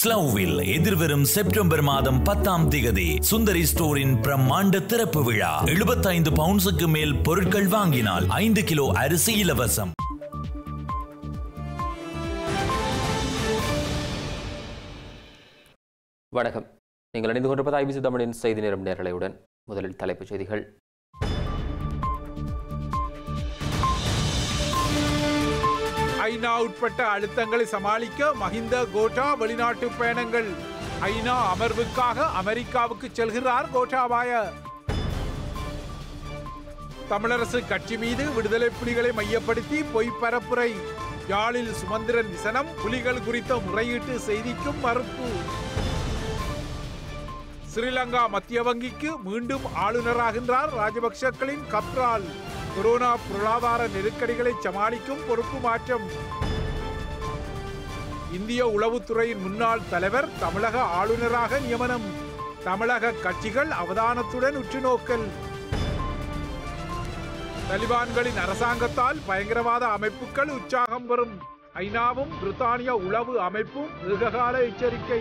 ஸ்லவ்வில் எதிர்வரும் செப்டம்பர் மாதம் பத்தாம் திகதி சுந்தரி ஸ்டோரின் பிரம்மாண்ட திறப்பு விழா 75 பவுண்ட்ஸுக்கு மேல் பொருட்கள் வாங்கினால் ஐந்து கிலோ அரிசி இலவசம் வணக்கம் நீங்கள் இணைந்து கொண்டிருப்பது ஐபிசி தமிழின் செய்தி நேரம் நேரலையுடன் முதலில் தலைப்புச் செய்திகள் ஐநா உட்பட்ட அழுத்தங்களை சமாளிக்க மஹிந்த கோட்டா வெளிநாட்டு பயணங்கள் ஐநா அமர்வுக்காக அமெரிக்காவுக்கு செல்கிறார் கோட்டாபாய தமிழரசு கட்சி மீது விடுதலை புலிகளை மையப்படுத்தி பொய் பரப்புரை யாழில் சுமந்திரன் விசனம் புலிகள் குறித்த முறையீட்டு செய்திக்கும் மறுப்பு ஸ்ரீலங்கா மத்திய வங்கிக்கு மீண்டும் ஆளுநராகின்றார் ராஜபக்சக்களின் கப்ரால் கொரோனா பொருளாதார நெருக்கடிகளை சமாளிக்கும் பொறுப்பு மாற்றம் இந்திய உளவுத்துறையின் முன்னாள் தலைவர் தமிழக ஆளுநராக நியமனம் தமிழக கட்சிகள் அவதானத்துடன் உற்றுநோக்கல் தலிபான்களின் அரசாங்கத்தால் பயங்கரவாத அமைப்புகள் உற்சாகம் பெறும் ஐநாவும் பிரித்தானிய உளவு அமைப்பும் ஏககால எச்சரிக்கை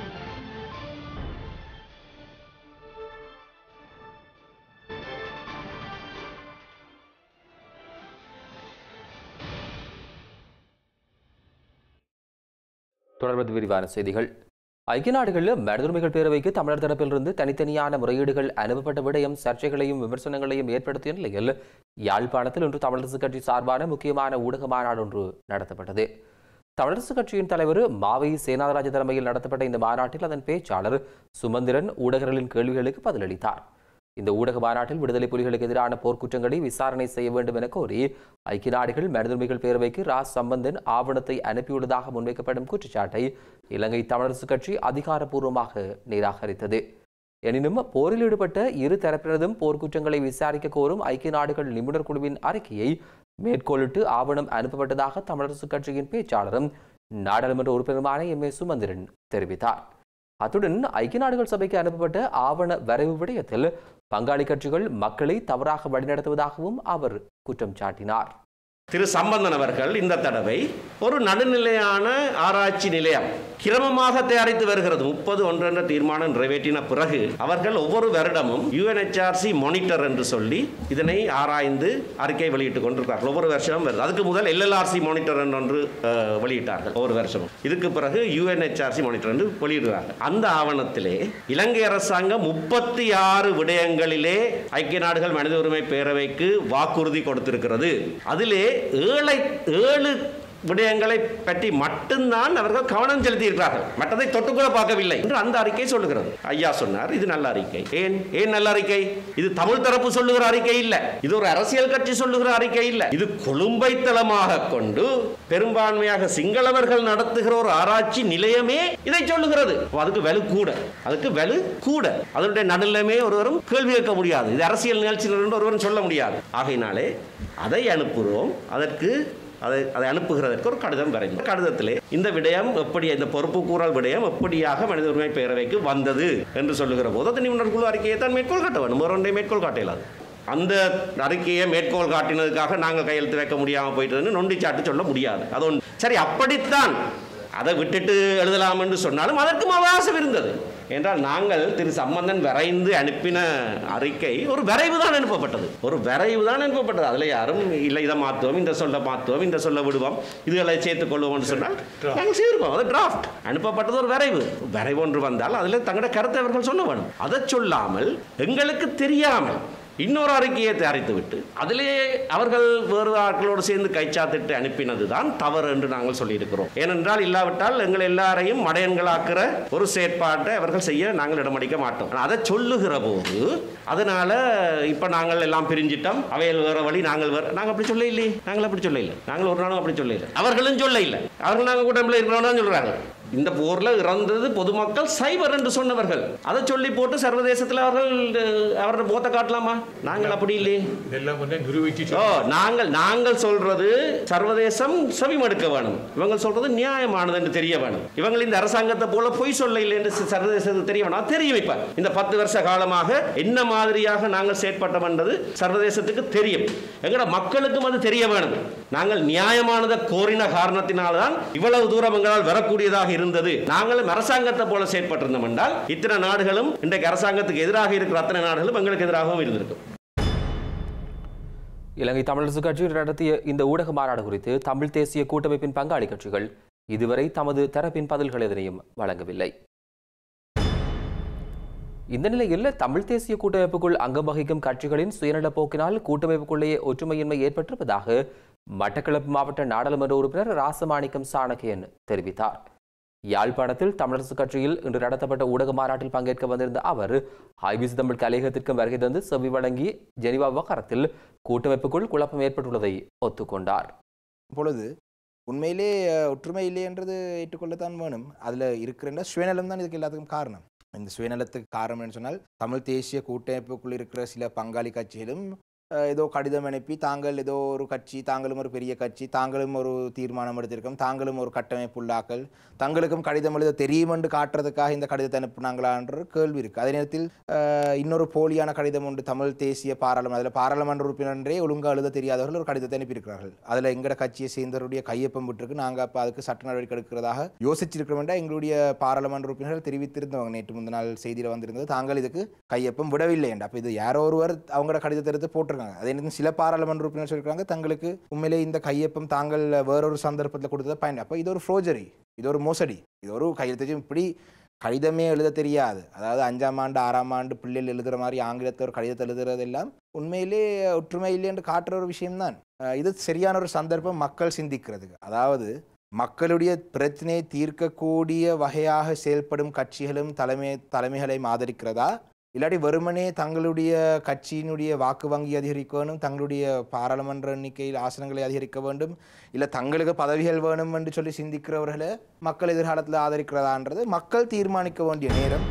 தொடர்வது விரிவான செய்திகள் ஐக்கிய நாடுகளில் மனிதுரிமைகள் பேரவைக்கு தமிழர் தரப்பிலிருந்து தனித்தனியான முறையீடுகள் அனுப்பப்பட்ட விடயம் சர்ச்சைகளையும் விமர்சனங்களையும் ஏற்படுத்திய நிலையில் யாழ்ப்பாணத்தில் இன்று தமிழரசு கட்சி சார்பான முக்கியமான ஊடக மாநாடு ஒன்று நடத்தப்பட்டது தமிழரசு கட்சியின் தலைவர் மாவை சேனாதராஜ தலைமையில் நடத்தப்பட்ட இந்த மாநாட்டில் அதன் பேச்சாளர் சுமந்திரன் ஊடகர்களின் கேள்விகளுக்கு பதிலளித்தார் இந்த ஊடக மாநாட்டில் விடுதலை புலிகளுக்கு எதிரான போர்க்குற்றங்களை விசாரணை செய்ய வேண்டும் என கோரி ஐக்கிய நாடுகள் மனிதுரிமைகள் பேரவைக்கு ராஸ் சம்பந்தன் ஆவணத்தை அனுப்பியுள்ளதாக முன்வைக்கப்படும் குற்றச்சாட்டை இலங்கை தமிழரசு கட்சி அதிகாரப்பூர்வமாக நிராகரித்தது எனினும் போரில் ஈடுபட்ட இரு தரப்பினதும் போர்க்குற்றங்களை விசாரிக்க கோரும் ஐக்கிய நாடுகள் நிபுணர் குழுவின் அறிக்கையை மேற்கோளிட்டு ஆவணம் அனுப்பப்பட்டதாக தமிழரசு கட்சியின் பேச்சாளரும் நாடாளுமன்ற உறுப்பினருமான எம் ஏ சுமந்திரன் தெரிவித்தார் அத்துடன் ஐக்கிய நாடுகள் சபைக்கு அனுப்பப்பட்ட ஆவண வரைவு விடயத்தில் பங்காளி கட்சிகள் மக்களை தவறாக வழிநடத்துவதாகவும் அவர் குற்றம் சாட்டினார் திரு சம்பந்தன் அவர்கள் இந்த தடவை ஒரு நடுநிலையான ஆராய்ச்சி நிலையம் கிரமமாக தயாரித்து வருகிறது முப்பது ஒன்று என்ற தீர்மானம் நிறைவேற்றின பிறகு அவர்கள் ஒவ்வொரு வருடமும் யுஎன்ஹெச்ஆர்சி மானிட்டர் என்று சொல்லி இதனை ஆராய்ந்து அறிக்கை வெளியிட்டுக் கொண்டிருக்கிறார்கள் ஒவ்வொரு வருஷமும் வருது அதுக்கு முதல் எல்எல்ஆர்சி மானிட்டர் என்று ஒன்று அஹ், வெளியிட்டார்கள் ஒவ்வொரு வருஷமும் இதுக்கு பிறகு யுஎன்ஹெச்ஆர்சி மானிட்டர் என்று வெளியிடுறாங்க அந்த ஆவணத்திலே இலங்கை அரசாங்கம் முப்பத்தி ஆறு விடயங்களிலே ஐக்கிய நாடுகள் மனித உரிமை பேரவைக்கு வாக்குறுதி கொடுத்திருக்கிறது அதிலே ஏழை ஏழு விடயங்களை பற்றி மட்டும்தான் அவர்கள் கவனம் செலுத்தியிருக்கிறார்கள் மற்றதை தொட்டுக்கூட பார்க்கவில்லை என்று அந்த அறிக்கை சொல்லுகிறது ஐயா சொன்னார் இது நல்ல அறிக்கை ஏன் ஏன் நல்ல அறிக்கை இது தமிழ் தரப்பு சொல்லுகிற அறிக்கை இல்ல இது ஒரு அரசியல் கட்சி சொல்லுகிற அறிக்கை இல்ல இது கொழும்பை தளமாக கொண்டு பெரும்பான்மையாக சிங்களவர்கள் நடத்துகிற ஒரு ஆராய்ச்சி நிலையமே இதை சொல்லுகிறது அப்ப அதுக்கு வலு கூட அதுக்கு வலு கூட அதனுடைய நடுநிலைமே ஒருவரும் கேள்வி கேட்க முடியாது இது அரசியல் நிகழ்ச்சியில் என்று ஒருவரும் சொல்ல முடியாது ஆகையினாலே அதை அனுப்புகிறோம் அதற்கு அதை அதை அனுப்புகிறதற்கு ஒரு கடிதம் வரைந்தோம் கடிதத்திலே இந்த விடயம் எப்படி இந்த பொறுப்பு கூறல் விடயம் எப்படியாக மனித உரிமை பேரவைக்கு வந்தது என்று சொல்லுகிற போது அது நிபுணர் குழு அறிக்கையை தான் மேற்கோள் காட்ட வேண்டும் ஒரு ஒன்றை மேற்கோள் காட்ட இயலாது அந்த அறிக்கையை மேற்கோள் காட்டினதுக்காக நாங்கள் கையெழுத்து வைக்க முடியாமல் போயிட்டதுன்னு நொண்டிச்சாட்டு சொல்ல முடியாது அது ஒன்று சரி அப்படித்தான் அதை விட்டுட்டு எழுதலாம் என்று சொன்னாலும் அதற்கும் அவகாசம் இருந்தது என்றால் நாங்கள் திரு சம்பந்தன் வரைந்து அனுப்பின அறிக்கை ஒரு வரைவு தான் அனுப்பப்பட்டது ஒரு வரைவு தான் அனுப்பப்பட்டது அதில் யாரும் இல்லை இதை மாற்றுவோம் இந்த சொல்ல மாற்றுவோம் இந்த சொல்ல விடுவோம் இதுகளை சேர்த்துக் கொள்வோம்னு சொன்னால் நாங்கள் செய்திருக்கோம் அது டிராஃப்ட் அனுப்பப்பட்டது ஒரு வரைவு வரைவு ஒன்று வந்தால் அதில் தங்களோட கருத்தை அவர்கள் சொல்ல வேணும் அதை சொல்லாமல் எங்களுக்கு தெரியாமல் இன்னொரு அறிக்கையை தயாரித்து விட்டு அதிலே அவர்கள் வேறு ஆட்களோடு சேர்ந்து கைச்சாத்திட்டு அனுப்பினது தான் தவறு என்று நாங்கள் சொல்லியிருக்கிறோம் ஏனென்றால் இல்லாவிட்டால் எங்கள் எல்லாரையும் மடையன்களாக்குற ஒரு செயற்பாட்டை அவர்கள் செய்ய நாங்கள் இடமளிக்க மாட்டோம் ஆனா, அதை சொல்லுகிற போது அதனால இப்ப நாங்கள் எல்லாம் பிரிஞ்சிட்டோம் அவையில் வேற வழி நாங்கள் வேற நாங்கள் அப்படி சொல்ல இல்லையே நாங்கள் அப்படி சொல்ல இல்லை நாங்கள் ஒரு நாளும் அப்படி சொல்ல இல்லை அவர்களும் சொல்ல இல்லை அவர்கள் நாங்கள் கூட்டமில் இருக்கிறோம் தான் சொல்றாங்க இந்த போர்ல இறந்தது பொதுமக்கள் சைபர் என்று சொன்னவர்கள் அதை சொல்லி போட்டு சர்வதேசத்தில் அவர்கள் அஹ், அவரோட போத்த காட்டலாமா நாங்கள் அப்படி இல்லையே எல்லாம் வந்து நிரூபிச்சு ஓ நாங்கள் நாங்கள் சொல்றது சர்வதேசம் செவிமடுக்க வேணும் இவங்க சொல்றது நியாயமானது என்று தெரிய வேணும் இவங்க இந்த அரசாங்கத்தை போல பொய் சொல்ல இல்லை என்று சர்வதேசத்துக்கு தெரிய வேணும் அது தெரியும் இப்ப இந்த பத்து வருஷ காலமாக என்ன மாதிரியாக நாங்கள் செயற்பட்டோம் என்றது சர்வதேசத்துக்கு தெரியும் எங்கட மக்களுக்கும் அது தெரிய வேணும் நாங்கள் நியாயமானதை கோரின காரணத்தினால்தான் இவ்வளவு தூரம் எங்களால் வரக்கூடியதாக இருந்தது நாங்களும் அரசாங்கத்தை போல செயற்பட்டிருந்தோம் என்றால் இத்தனை நாடுகளும் இன்றைக்கு அரசாங்கத்துக்கு எதிராக இருக்கிற அத்தனை நாடுகளும் எங்களுக்கு எதிராகவும் இருந்திருக்கும் இலங்கை தமிழரசு கட்சி நடத்திய இந்த ஊடக மாநாடு குறித்து தமிழ் தேசிய கூட்டமைப்பின் பங்காளி கட்சிகள் இதுவரை தமது தரப்பின் பதில்கள் எதனையும் வழங்கவில்லை இந்த நிலையில் தமிழ் தேசிய கூட்டமைப்புக்குள் அங்கம் வகிக்கும் கட்சிகளின் சுயநலப் போக்கினால் கூட்டமைப்புக்குள்ளேயே ஒற்றுமையின்மை ஏற்பட்டிருப்பதாக மட்டக்களப்பு மாவட்ட நாடாளுமன்ற உறுப்பினர் ராசமாணிக்கம் சாணக்கியன் தெரிவித்தார் யாழ்ப்பாணத்தில் தமிழரசு கட்சியில் இன்று நடத்தப்பட்ட ஊடக மாநாட்டில் பங்கேற்க வந்திருந்த அவர் ஐபிசி தமிழ் கலையகத்திற்கு வருகை தந்து செவி வழங்கி ஜெனிவா விவகாரத்தில் கூட்டமைப்புக்குள் குழப்பம் ஏற்பட்டுள்ளதை ஒத்துக்கொண்டார் பொழுது உண்மையிலே அஹ், ஒற்றுமை இல்லைன்றது ஏற்றுக்கொள்ளத்தான் வேணும் அதில் இருக்கிற சுயநலம் தான் இதுக்கு எல்லாத்துக்கும் காரணம் இந்த சுயநலத்துக்கு காரணம் என்னன்னு சொன்னால் தமிழ் தேசிய கூட்டமைப்புக்குள் இருக்கிற சில பங்காளி கட்சிகளும் அஹ், ஏதோ கடிதம் அனுப்பி தாங்கள் ஏதோ ஒரு கட்சி தாங்களும் ஒரு பெரிய கட்சி தாங்களும் ஒரு தீர்மானம் எடுத்திருக்கோம் தாங்களும் ஒரு கட்டமைப்பு உள்ளாக்கள் தங்களுக்கும் கடிதம் எழுத தெரியும் என்று காட்டுறதுக்காக இந்த கடிதத்தை அனுப்புனாங்களான்ற ஒரு கேள்வி இருக்குது அதே நேரத்தில் அஹ், இன்னொரு போலியான கடிதம் உண்டு தமிழ் தேசிய பாராளுமன்ற அதில் பாராளுமன்ற உறுப்பினரே ஒழுங்காக எழுத தெரியாதவர்கள் ஒரு கடிதத்தை அனுப்பியிருக்கிறார்கள் அதில் எங்கட கட்சியை சேர்ந்தவருடைய கையொப்பம் விட்டுருக்கு நாங்கள் அப்போ அதுக்கு சட்ட நடவடிக்கை எடுக்கிறதாக யோசிச்சிருக்கிறோம் என்றால் எங்களுடைய பாராளுமன்ற உறுப்பினர்கள் தெரிவித்திருந்தவங்க நேற்று முந்தின நாள் செய்தியில் வந்திருந்தது தாங்கள் இதுக்கு கையொப்பம் விடவில்லை என்று அப்போ இது யாரோ ஒருவர் அவங்களோட கடிதத்தை எடுத்து போட்டிருக்காங்க அதே நேரத்தில் சில பாராளுமன்ற உறுப்பினர் சொல்லியிருக்காங்க தங்களுக்கு உண்மையிலே இந்த கையொப்பம் தாங்கள் வேறொரு சந்தர்ப்பத்தில் கொடுத்ததை பயன் அப்போ இது ஒரு ஃப்ரோஜரி இது ஒரு மோசடி இது ஒரு கையெழுத்து இப்படி கடிதமே எழுத தெரியாது அதாவது அஞ்சாம் ஆண்டு ஆறாம் ஆண்டு பிள்ளைகள் எழுதுகிற மாதிரி ஆங்கிலத்தை ஒரு கடிதத்தை எழுதுறதெல்லாம் உண்மையிலே ஒற்றுமை இல்லை என்று காட்டுற ஒரு விஷயம்தான் அஹ் இது சரியான ஒரு சந்தர்ப்பம் மக்கள் சிந்திக்கிறதுக்கு அதாவது மக்களுடைய பிரச்சனையை தீர்க்கக்கூடிய வகையாக செயல்படும் கட்சிகளும் தலைமை தலைமைகளையும் ஆதரிக்கிறதா இல்லாட்டி வெறுமனே தங்களுடைய கட்சியினுடைய வாக்கு வங்கி அதிகரிக்க வேண்டும் தங்களுடைய பாராளுமன்ற எண்ணிக்கையில் ஆசனங்களை அதிகரிக்க வேண்டும் இல்லை தங்களுக்கு பதவிகள் வேணும் என்று சொல்லி சிந்திக்கிறவர்களை மக்கள் எதிர்காலத்தில் ஆதரிக்கிறதான்றது மக்கள் தீர்மானிக்க வேண்டிய நேரம்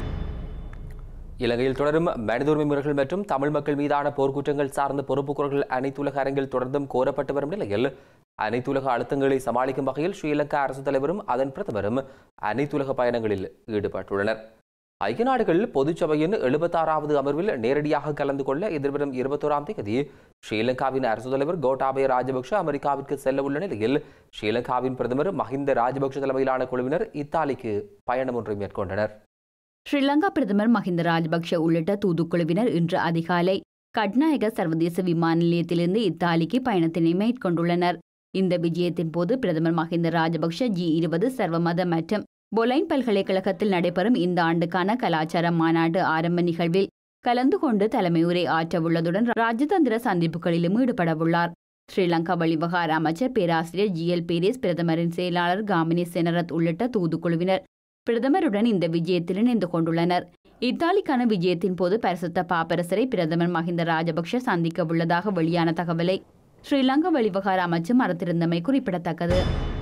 இலங்கையில் தொடரும் மனித உரிமை முறைகள் மற்றும் தமிழ் மக்கள் மீதான போர்க்குற்றங்கள் சார்ந்த பொறுப்புக்கூறல்கள் அனைத்துலக அரங்கில் தொடர்ந்தும் கோரப்பட்டு வரும் நிலையில் அனைத்துலக அழுத்தங்களை சமாளிக்கும் வகையில் ஸ்ரீலங்கா அரசு தலைவரும் அதன் பிரதமரும் அனைத்துலக பயணங்களில் ஈடுபட்டுள்ளனர் ஐக்கிய நாடுகள் பொதுச்சபையின் எழுபத்தாறாவது அமர்வில் நேரடியாக கலந்து கொள்ள எதிர்வரும் இருபத்தோராம் தேதி ஸ்ரீலங்காவின் அரசு தலைவர் கோட்டாபய ராஜபக்ஷ அமெரிக்காவிற்கு செல்ல உள்ள நிலையில் ஸ்ரீலங்காவின் பிரதமர் மஹிந்த ராஜபக்ஷ தலைமையிலான குழுவினர் இத்தாலிக்கு பயணம் ஒன்றை மேற்கொண்டனர் ஸ்ரீலங்கா பிரதமர் மஹிந்த ராஜபக்ஷ உள்ளிட்ட தூதுக்குழுவினர் இன்று அதிகாலை கட்நாயக சர்வதேச விமான நிலையத்திலிருந்து இத்தாலிக்கு பயணத்தினை மேற்கொண்டுள்ளனர் இந்த விஜயத்தின் போது பிரதமர் மஹிந்த ராஜபக்ஷ ஜி இருபது சர்வமத மற்றும் பொலைன் பல்கலைக்கழகத்தில் நடைபெறும் இந்த ஆண்டுக்கான கலாச்சார மாநாட்டு ஆரம்ப நிகழ்வில் கலந்து கொண்டு தலைமை உரை ஆற்றவுள்ளதுடன் ராஜதந்திர சந்திப்புகளிலும் ஈடுபடவுள்ளார் ஸ்ரீலங்கா வெளிவகார அமைச்சர் பேராசிரியர் ஜி எல் பீரிஸ் பிரதமரின் செயலாளர் காமினி செனரத் உள்ளிட்ட தூதுக்குழுவினர் பிரதமருடன் இந்த விஜயத்தில் இணைந்து கொண்டுள்ளனர் இத்தாலிக்கான விஜயத்தின் போது பரிசுத்த பாப்பரசரை பிரதமர் மஹிந்த ராஜபக்ஷ சந்திக்க உள்ளதாக வெளியான தகவலை ஸ்ரீலங்கா வெளிவகார அமைச்சு மறுத்திருந்தமை குறிப்பிடத்தக்கது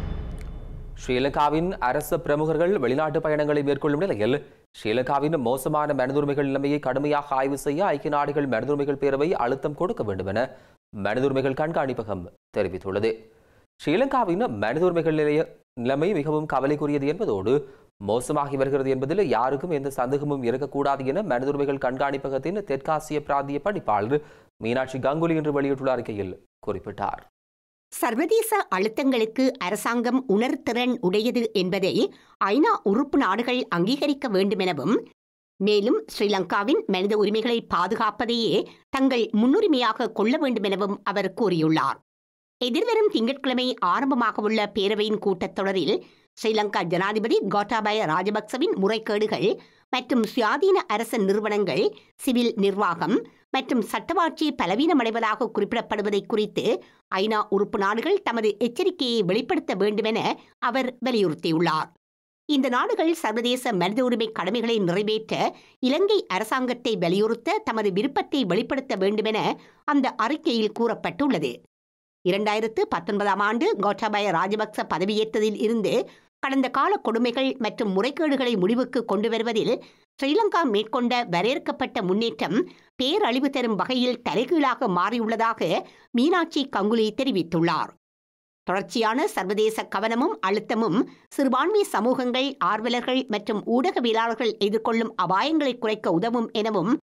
ஸ்ரீலங்காவின் அரசு பிரமுகர்கள் வெளிநாட்டு பயணங்களை மேற்கொள்ளும் நிலையில் ஸ்ரீலங்காவின் மோசமான மனிதுரிமைகள் நிலைமையை கடுமையாக ஆய்வு செய்ய ஐக்கிய நாடுகள் மனிதுரிமைகள் பேரவை அழுத்தம் கொடுக்க வேண்டும் என மனிதுரிமைகள் கண்காணிப்பகம் தெரிவித்துள்ளது ஸ்ரீலங்காவின் மனிதுரிமைகள் நிலைய நிலைமை மிகவும் கவலைக்குரியது என்பதோடு மோசமாகி வருகிறது என்பதில் யாருக்கும் எந்த சந்தேகமும் இருக்கக்கூடாது என மனிதுரிமைகள் கண்காணிப்பகத்தின் தெற்காசிய பிராந்திய பணிப்பாளர் மீனாட்சி கங்குலி இன்று வெளியிட்டுள்ள அறிக்கையில் குறிப்பிட்டார் சர்வதேச அழுத்தங்களுக்கு அரசாங்கம் உணர்திறன் உடையது என்பதை ஐநா உறுப்பு நாடுகள் அங்கீகரிக்க வேண்டுமெனவும் மேலும் ஸ்ரீலங்காவின் மனித உரிமைகளை பாதுகாப்பதையே தங்கள் முன்னுரிமையாக கொள்ள வேண்டுமெனவும் அவர் கூறியுள்ளார் எதிர்வரும் திங்கட்கிழமை ஆரம்பமாகவுள்ள பேரவையின் கூட்டத்தொடரில் ஸ்ரீலங்கா ஜனாதிபதி கோட்டாபய ராஜபக்சவின் முறைகேடுகள் மற்றும் சுயாதீன அரச நிறுவனங்கள் சிவில் நிர்வாகம் மற்றும் சட்டவாட்சி பலவீனமடைவதாக குறிப்பிடப்படுவதை குறித்து ஐநா உறுப்பு நாடுகள் தமது எச்சரிக்கையை வெளிப்படுத்த வேண்டுமென அவர் வலியுறுத்தியுள்ளார் இந்த நாடுகள் சர்வதேச மனித உரிமை கடமைகளை நிறைவேற்ற இலங்கை அரசாங்கத்தை வலியுறுத்த தமது விருப்பத்தை வெளிப்படுத்த வேண்டுமென அந்த அறிக்கையில் கூறப்பட்டுள்ளது இரண்டாயிரத்து பத்தொன்பதாம் ஆண்டு கோட்டாபய ராஜபக்ச பதவியேற்றதில் இருந்து கடந்த கால கொடுமைகள் மற்றும் முறைகேடுகளை முடிவுக்கு கொண்டு வருவதில் ஸ்ரீலங்கா மேற்கொண்ட வரையறுக்கப்பட்ட முன்னேற்றம் பேரழிவு தரும் வகையில் தலைகீழாக மாறியுள்ளதாக மீனாட்சி கங்குலி தெரிவித்துள்ளார் தொடர்ச்சியான சர்வதேச கவனமும் அழுத்தமும் சிறுபான்மை சமூகங்கள் ஆர்வலர்கள் மற்றும் ஊடகவியலாளர்கள் எதிர்கொள்ளும் அபாயங்களை குறைக்க உதவும் எனவும்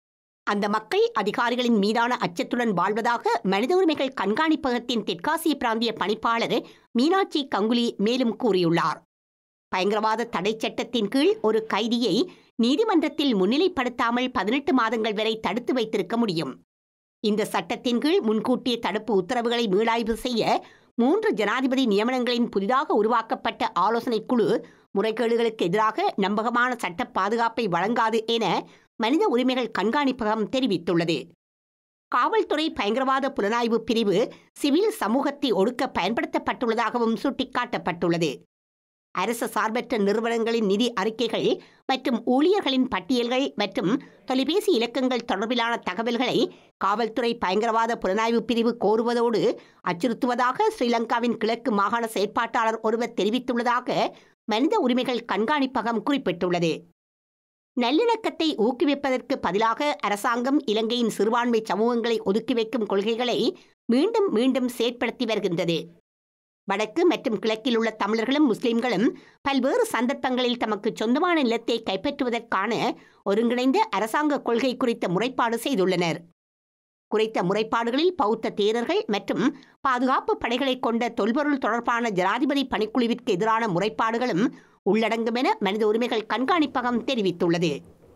அந்த மக்கள் அதிகாரிகளின் மீதான அச்சத்துடன் வாழ்வதாக மனித உரிமைகள் கண்காணிப்பகத்தின் தெற்காசிய பிராந்திய பணிப்பாளர் மீனாட்சி கங்குலி மேலும் கூறியுள்ளார் பயங்கரவாத தடை சட்டத்தின் கீழ் ஒரு கைதியை நீதிமன்றத்தில் முன்னிலைப்படுத்தாமல் பதினெட்டு மாதங்கள் வரை தடுத்து வைத்திருக்க முடியும் இந்த சட்டத்தின் கீழ் முன்கூட்டிய தடுப்பு உத்தரவுகளை மீளாய்வு செய்ய மூன்று ஜனாதிபதி நியமனங்களின் புதிதாக உருவாக்கப்பட்ட ஆலோசனைக் குழு முறைகேடுகளுக்கு எதிராக நம்பகமான சட்ட பாதுகாப்பை வழங்காது என மனித உரிமைகள் கண்காணிப்பகம் தெரிவித்துள்ளது காவல்துறை பயங்கரவாத புலனாய்வு பிரிவு சிவில் சமூகத்தை ஒடுக்க பயன்படுத்தப்பட்டுள்ளதாகவும் சுட்டிக்காட்டப்பட்டுள்ளது அரசு சார்பற்ற நிறுவனங்களின் நிதி அறிக்கைகள் மற்றும் ஊழியர்களின் பட்டியல்கள் மற்றும் தொலைபேசி இலக்கங்கள் தொடர்பிலான தகவல்களை காவல்துறை பயங்கரவாத புலனாய்வு பிரிவு கோருவதோடு அச்சுறுத்துவதாக ஸ்ரீலங்காவின் கிழக்கு மாகாண செயற்பாட்டாளர் ஒருவர் தெரிவித்துள்ளதாக மனித உரிமைகள் கண்காணிப்பகம் குறிப்பிட்டுள்ளது நல்லிணக்கத்தை ஊக்குவிப்பதற்கு பதிலாக அரசாங்கம் இலங்கையின் சிறுபான்மை சமூகங்களை ஒதுக்கி வைக்கும் கொள்கைகளை மீண்டும் மீண்டும் செயற்படுத்தி வருகின்றது வடக்கு மற்றும் கிழக்கில் உள்ள தமிழர்களும் முஸ்லிம்களும் பல்வேறு சந்தர்ப்பங்களில் தமக்கு சொந்தமான நிலத்தை கைப்பற்றுவதற்கான ஒருங்கிணைந்த அரசாங்க கொள்கை குறித்த முறைப்பாடு செய்துள்ளனர் குறித்த முறைப்பாடுகளில் பௌத்த தேரர்கள் மற்றும் பாதுகாப்பு படைகளை கொண்ட தொல்பொருள் தொடர்பான ஜனாதிபதி பணிக்குழுவிற்கு எதிரான முறைப்பாடுகளும் உள்ளடங்கும் என மனித உரிமைகள் கண்காணிப்பகம் தெரிவித்துள்ளது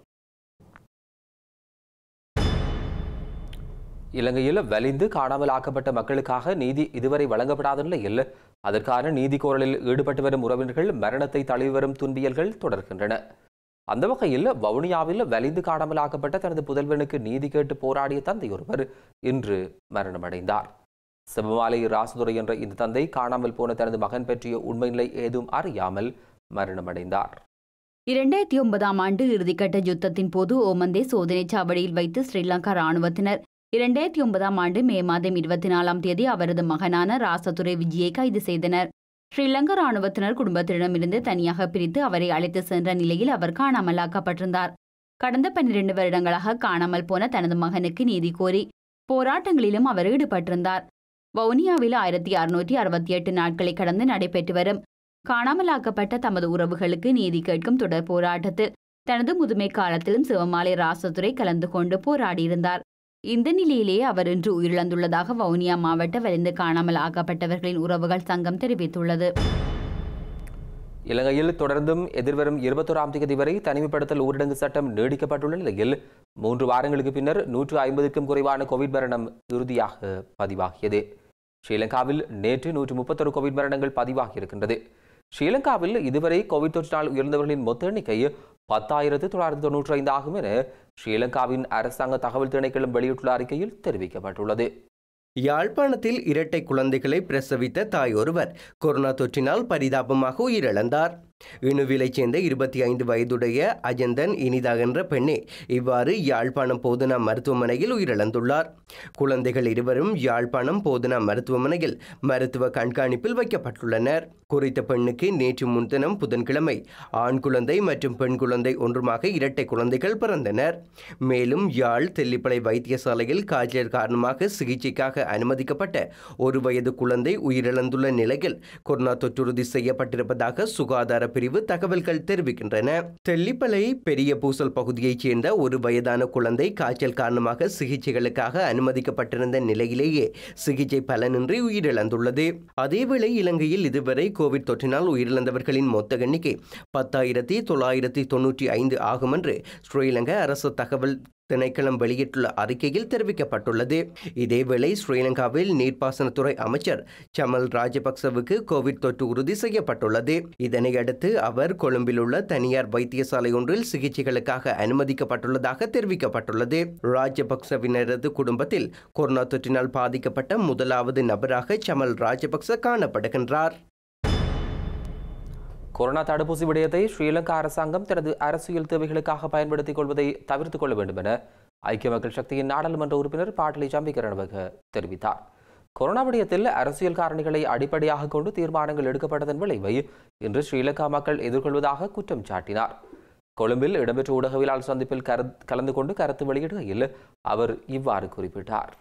இலங்கையில் வலிந்து காணாமல் ஆக்கப்பட்ட மக்களுக்காக நீதி இதுவரை வழங்கப்படாத நிலையில் அதற்கான நீதி கோரலில் ஈடுபட்டு வரும் உறவினர்கள் மரணத்தை தழுவி வரும் துன்பியல்கள் தொடர்கின்றன அந்த வகையில் வவுனியாவில் வலிந்து காணாமல் ஆக்கப்பட்ட தனது புதல்வனுக்கு நீதி கேட்டு போராடிய தந்தை ஒருவர் இன்று மரணமடைந்தார் சிவமாலை ராசுதுரை என்ற இந்த தந்தை காணாமல் போன தனது மகன் பற்றிய உண்மை நிலை ஏதும் அறியாமல் மரணமடைந்தார் இரண்டாயிரத்தி ஒன்பதாம் ஆண்டு இறுதிக்கட்ட யுத்தத்தின் போது ஓமந்தே சோதனைச் சாவடியில் வைத்து ஸ்ரீலங்கா ராணுவத்தினர் இரண்டாயிரத்தி ஒன்பதாம் ஆண்டு மே மாதம் இருபத்தி நாலாம் தேதி அவரது மகனான ராசதுரை விஜயை கைது செய்தனர் ஸ்ரீலங்கா ராணுவத்தினர் குடும்பத்திடமிருந்து தனியாக பிரித்து அவரை அழைத்து சென்ற நிலையில் அவர் காணாமலாக்கப்பட்டிருந்தார் கடந்த பன்னிரண்டு வருடங்களாக காணாமல் போன தனது மகனுக்கு நீதி கோரி போராட்டங்களிலும் அவர் ஈடுபட்டிருந்தார் வவுனியாவில் ஆயிரத்தி அறுநூற்றி அறுபத்தி எட்டு நாட்களை கடந்து நடைபெற்று வரும் காணாமலாக்கப்பட்ட தமது உறவுகளுக்கு நீதி கேட்கும் தொடர் போராட்டத்தில் தனது முதுமை காலத்திலும் சிவமாலை ராசதுரை கலந்து கொண்டு போராடியிருந்தார் இந்த நிலையிலேயே அவர் இன்று உயிரிழந்துள்ளதாக வவுனியா மாவட்ட வலிந்து காணாமல் ஆக்கப்பட்டவர்களின் உறவுகள் சங்கம் தெரிவித்துள்ளது இலங்கையில் தொடர்ந்தும் எதிர்வரும் இருபத்தோராம் தேதி வரை தனிமைப்படுத்தல் ஊரடங்கு சட்டம் நீடிக்கப்பட்டுள்ள நிலையில் மூன்று வாரங்களுக்கு பின்னர் நூற்று ஐம்பதுக்கும் குறைவான கோவிட் மரணம் இறுதியாக பதிவாகியது ஸ்ரீலங்காவில் நேற்று நூற்று முப்பத்தொரு கோவிட் மரணங்கள் பதிவாகியிருக்கின்றது ஸ்ரீலங்காவில் இதுவரை கோவிட் தொற்றினால் உயர்ந்தவர்களின் மொத்த எண்ணிக்கை பத்தாயிரத்து தொள்ளாயிரத்து தொன்னூற்றி ஐந்து ஆகும் என ஸ்ரீலங்காவின் அரசாங்க தகவல் திணைக்களம் வெளியிட்டுள்ள அறிக்கையில் தெரிவிக்கப்பட்டுள்ளது யாழ்ப்பாணத்தில் இரட்டை குழந்தைகளை பிரசவித்த தாய் ஒருவர் கொரோனா தொற்றினால் பரிதாபமாக உயிரிழந்தார் இணுவிலைச் சேர்ந்த இருபத்தி ஐந்து வயதுடைய அஜந்தன் இனிதா என்ற பெண்ணே இவ்வாறு யாழ்ப்பாணம் போதனா மருத்துவமனையில் உயிரிழந்துள்ளார் குழந்தைகள் இருவரும் யாழ்ப்பாணம் போதனா மருத்துவமனையில் மருத்துவ கண்காணிப்பில் வைக்கப்பட்டுள்ளனர் குறித்த பெண்ணுக்கு நேற்று முன்தினம் புதன்கிழமை ஆண் குழந்தை மற்றும் பெண் குழந்தை ஒன்றுமாக இரட்டை குழந்தைகள் பிறந்தனர் மேலும் யாழ் தெல்லிப்பளை வைத்தியசாலையில் காய்ச்சல் காரணமாக சிகிச்சைக்காக அனுமதிக்கப்பட்ட ஒரு வயது குழந்தை உயிரிழந்துள்ள நிலையில் கொரோனா தொற்றுறுதி செய்யப்பட்டிருப்பதாக சுகாதார பிரிவு தகவல்கள் தெரிவிக்கின்றன தெல்லிப்பளை பெரிய பூசல் பகுதியைச் சேர்ந்த ஒரு வயதான குழந்தை காய்ச்சல் காரணமாக சிகிச்சைகளுக்காக அனுமதிக்கப்பட்டிருந்த நிலையிலேயே சிகிச்சை பலனின்றி உயிரிழந்துள்ளது அதேவேளை இலங்கையில் இதுவரை கோவிட் தொற்றினால் உயிரிழந்தவர்களின் மொத்த எண்ணிக்கை பத்தாயிரத்தி தொள்ளாயிரத்தி தொன்னூற்றி ஐந்து ஆகும் என்று ஸ்ரீலங்கா அரசு தகவல் திணைக்களம் வெளியிட்டுள்ள அறிக்கையில் தெரிவிக்கப்பட்டுள்ளது இதேவேளை ஸ்ரீலங்காவில் நீர்ப்பாசனத்துறை அமைச்சர் சமல் ராஜபக்சவுக்கு கோவிட் தொற்று உறுதி செய்யப்பட்டுள்ளது இதனையடுத்து அவர் கொழும்பில் உள்ள தனியார் வைத்தியசாலை ஒன்றில் சிகிச்சைகளுக்காக அனுமதிக்கப்பட்டுள்ளதாக தெரிவிக்கப்பட்டுள்ளது ராஜபக்சவினரது குடும்பத்தில் கொரோனா தொற்றினால் பாதிக்கப்பட்ட முதலாவது நபராக சமல் ராஜபக்ச காணப்படுகின்றார் கொரோனா தடுப்பூசி விடயத்தை ஸ்ரீலங்கா அரசாங்கம் தனது அரசியல் தேவைகளுக்காக பயன்படுத்திக் கொள்வதை தவிர்த்துக் கொள்ள வேண்டும் என ஐக்கிய மக்கள் சக்தியின் நாடாளுமன்ற உறுப்பினர் பாட்டலி சம்பிகரணவக தெரிவித்தார் கொரோனா விடயத்தில் அரசியல் காரணிகளை அடிப்படையாக கொண்டு தீர்மானங்கள் எடுக்கப்பட்டதன் விளைவை இன்று ஸ்ரீலங்கா மக்கள் எதிர்கொள்வதாக குற்றம் சாட்டினார் கொழும்பில் இடம்பெற்ற ஊடகவியலாளர் சந்திப்பில் கரு கலந்து கொண்டு கருத்து வெளியிடுகையில் அவர் இவ்வாறு குறிப்பிட்டார்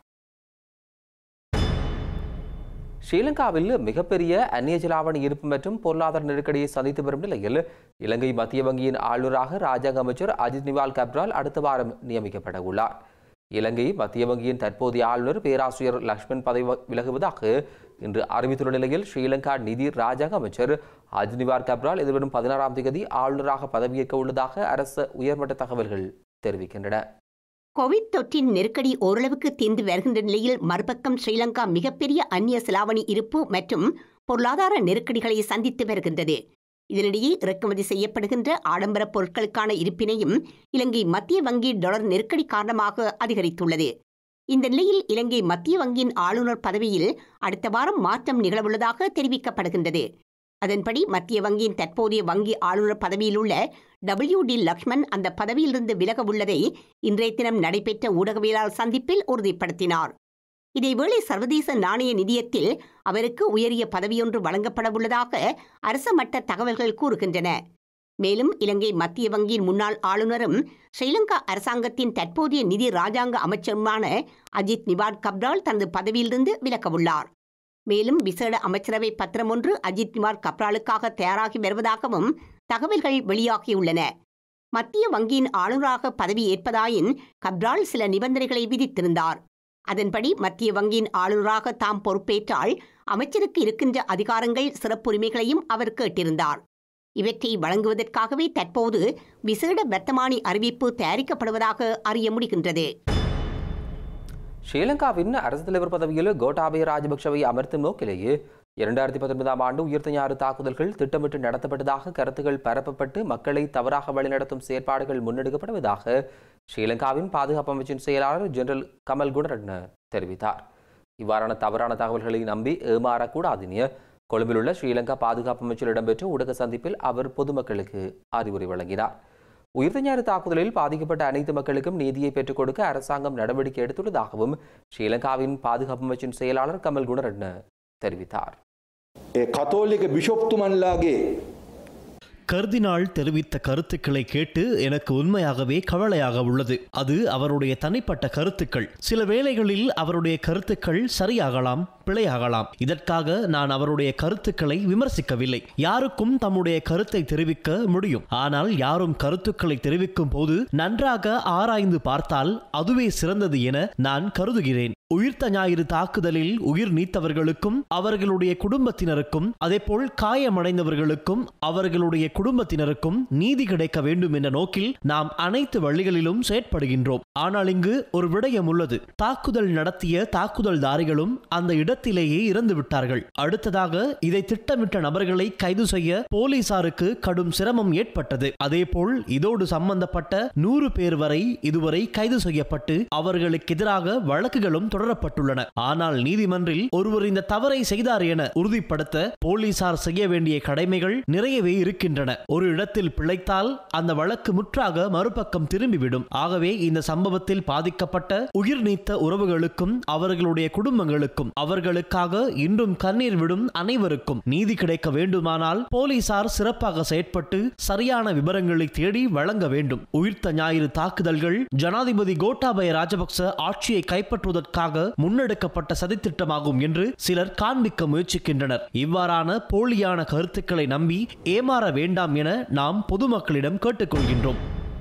ஸ்ரீலங்காவில் மிகப்பெரிய அந்நிய செலாவணி இருப்பு மற்றும் பொருளாதார நெருக்கடியை சந்தித்து வரும் நிலையில் இலங்கை மத்திய வங்கியின் ஆளுநராக ராஜாங்க அமைச்சர் அஜித் நிவால் கப்ரால் அடுத்த வாரம் நியமிக்கப்பட உள்ளார் இலங்கை மத்திய வங்கியின் தற்போதைய ஆளுநர் பேராசிரியர் லக்ஷ்மண் பதவி வ- விலகுவதாக இன்று அறிவித்துள்ள நிலையில் ஸ்ரீலங்கா நிதி ராஜாங்க அமைச்சர் அஜ்னிவார் கப்ரால் எதிர்வரும் பதினாறாம் தேதி ஆளுநராக பதவியேற்க உள்ளதாக அரசு உயர்மட்ட தகவல்கள் தெரிவிக்கின்றன கோவிட் தொற்றின் நெருக்கடி ஓரளவுக்கு தீர்ந்து வருகின்ற நிலையில் மறுபக்கம் ஸ்ரீலங்கா மிகப்பெரிய அந்நிய செலாவணி இருப்பு மற்றும் பொருளாதார நெருக்கடிகளை சந்தித்து வருகின்றது இதனிடையே இறக்குமதி செய்யப்படுகின்ற ஆடம்பர பொருட்களுக்கான இருப்பினையும் இலங்கை மத்திய வங்கி டாலர் நெருக்கடி காரணமாக அதிகரித்துள்ளது இந்த நிலையில் இலங்கை மத்திய வங்கியின் ஆளுநர் பதவியில் அடுத்த வாரம் மாற்றம் நிகழவுள்ளதாக தெரிவிக்கப்படுகின்றது அதன்படி மத்திய வங்கியின் தற்போதைய வங்கி ஆளுநர் பதவியில் உள்ள டபிள்யூ டி லக்ஷ்மண் அந்த பதவியிலிருந்து விலக உள்ளதை இன்றைய தினம் நடைபெற்ற ஊடகவியலாளர் சந்திப்பில் உறுதிப்படுத்தினார் இதேவேளை சர்வதேச நாணய நிதியத்தில் அவருக்கு உயரிய பதவியொன்று வழங்கப்பட உள்ளதாக அரச மட்ட தகவல்கள் கூறுகின்றன மேலும் இலங்கை மத்திய வங்கியின் முன்னாள் ஆளுநரும் ஸ்ரீலங்கா அரசாங்கத்தின் தற்போதைய நிதி ராஜாங்க அமைச்சருமான அஜித் நிவாட் கப்ரால் தனது பதவியிலிருந்து விலகவுள்ளார் மேலும் விசேட அமைச்சரவை பத்திரம் ஒன்று அஜித் நிவாட் கப்ராலுக்காக தயாராகி வருவதாகவும் தகவல்கள் வெளியாகியுள்ளன மத்திய வங்கியின் ஆளுநராக பதவி ஏற்பதாயின் கப்ரால் சில நிபந்தனைகளை விதித்திருந்தார் அதன்படி மத்திய வங்கியின் ஆளுநராக தாம் பொறுப்பேற்றால் அமைச்சருக்கு இருக்கின்ற அதிகாரங்கள் சிறப்புரிமைகளையும் அவர் கேட்டிருந்தார் இவற்றை வழங்குவதற்காகவே தற்போது விசேட வர்த்தமானி அறிவிப்பு தயாரிக்கப்படுவதாக அறிய முடிகின்றது ஸ்ரீலங்காவின் அரசு தலைவர் பதவியில் கோட்டாபய ராஜபக்ஷவை அமர்த்தும் நோக்கிலேயே இரண்டாயிரத்தி பத்தொன்பதாம் ஆண்டு உயிர்த்த ஞாறு தாக்குதல்கள் திட்டமிட்டு நடத்தப்பட்டதாக கருத்துகள் பரப்பப்பட்டு மக்களை தவறாக வழிநடத்தும் செயற்பாடுகள் முன்னெடுக்கப்படுவதாக ஸ்ரீலங்காவின் பாதுகாப்பு அமைச்சின் செயலாளர் ஜெனரல் கமல் குணரட்ன தெரிவித்தார் இவ்வாறான தவறான தகவல்களை நம்பி ஏமாறக்கூடாது என கொழும்பில் உள்ள ஸ்ரீலங்கா பாதுகாப்பு அமைச்சில் இடம்பெற்ற ஊடக சந்திப்பில் அவர் பொதுமக்களுக்கு அறிவுரை வழங்கினார் உயிர்த்த ஞாயிறு தாக்குதலில் பாதிக்கப்பட்ட அனைத்து மக்களுக்கும் நீதியை பெற்றுக் கொடுக்க அரசாங்கம் நடவடிக்கை எடுத்துள்ளதாகவும் ஸ்ரீலங்காவின் பாதுகாப்பு அமைச்சின் செயலாளர் கமல் குணரட்ன தெரிவித்தார் ඒ කතෝල්ලික බිෂොප්තුමන්ලාගේ கர்தினாள் தெரிவித்த கருத்துக்களை கேட்டு எனக்கு உண்மையாகவே கவலையாக உள்ளது அது அவருடைய தனிப்பட்ட கருத்துக்கள் சில வேளைகளில் அவருடைய கருத்துக்கள் சரியாகலாம் பிழையாகலாம் இதற்காக நான் அவருடைய கருத்துக்களை விமர்சிக்கவில்லை யாருக்கும் தம்முடைய கருத்தை தெரிவிக்க முடியும் ஆனால் யாரும் கருத்துக்களை தெரிவிக்கும் போது நன்றாக ஆராய்ந்து பார்த்தால் அதுவே சிறந்தது என நான் கருதுகிறேன் உயிர்த்த ஞாயிறு தாக்குதலில் உயிர் நீத்தவர்களுக்கும் அவர்களுடைய குடும்பத்தினருக்கும் அதேபோல் காயமடைந்தவர்களுக்கும் அவர்களுடைய குடும்பத்தினருக்கும் நீதி கிடைக்க வேண்டும் என்ற நோக்கில் நாம் அனைத்து வழிகளிலும் செயற்படுகின்றோம் ஆனால் இங்கு ஒரு விடயம் உள்ளது தாக்குதல் நடத்திய தாக்குதல்தாரிகளும் அந்த இடத்திலேயே இறந்து விட்டார்கள் அடுத்ததாக இதை திட்டமிட்ட நபர்களை கைது செய்ய போலீசாருக்கு கடும் சிரமம் ஏற்பட்டது அதேபோல் இதோடு சம்பந்தப்பட்ட நூறு பேர் வரை இதுவரை கைது செய்யப்பட்டு அவர்களுக்கு எதிராக வழக்குகளும் தொடரப்பட்டுள்ளன ஆனால் நீதிமன்றில் ஒருவர் இந்த தவறை செய்தார் என உறுதிப்படுத்த போலீசார் செய்ய வேண்டிய கடமைகள் நிறையவே இருக்கின்றன ஒரு இடத்தில் பிழைத்தால் அந்த வழக்கு முற்றாக மறுபக்கம் திரும்பிவிடும் ஆகவே இந்த சம்பவத்தில் பாதிக்கப்பட்ட உயிர் நீத்த உறவுகளுக்கும் அவர்களுடைய குடும்பங்களுக்கும் அவர்களுக்காக இன்றும் கண்ணீர் விடும் அனைவருக்கும் நீதி கிடைக்க வேண்டுமானால் போலீசார் சிறப்பாக செயற்பட்டு சரியான விவரங்களை தேடி வழங்க வேண்டும் உயிர்த்த ஞாயிறு தாக்குதல்கள் ஜனாதிபதி கோட்டாபய ராஜபக்ச ஆட்சியை கைப்பற்றுவதற்காக முன்னெடுக்கப்பட்ட சதித்திட்டமாகும் என்று சிலர் காண்பிக்க முயற்சிக்கின்றனர் இவ்வாறான போலியான கருத்துக்களை நம்பி ஏமாற வேண்டாம் என நாம் பொதுமக்களிடம் கேட்டுக்கொள்கின்றோம்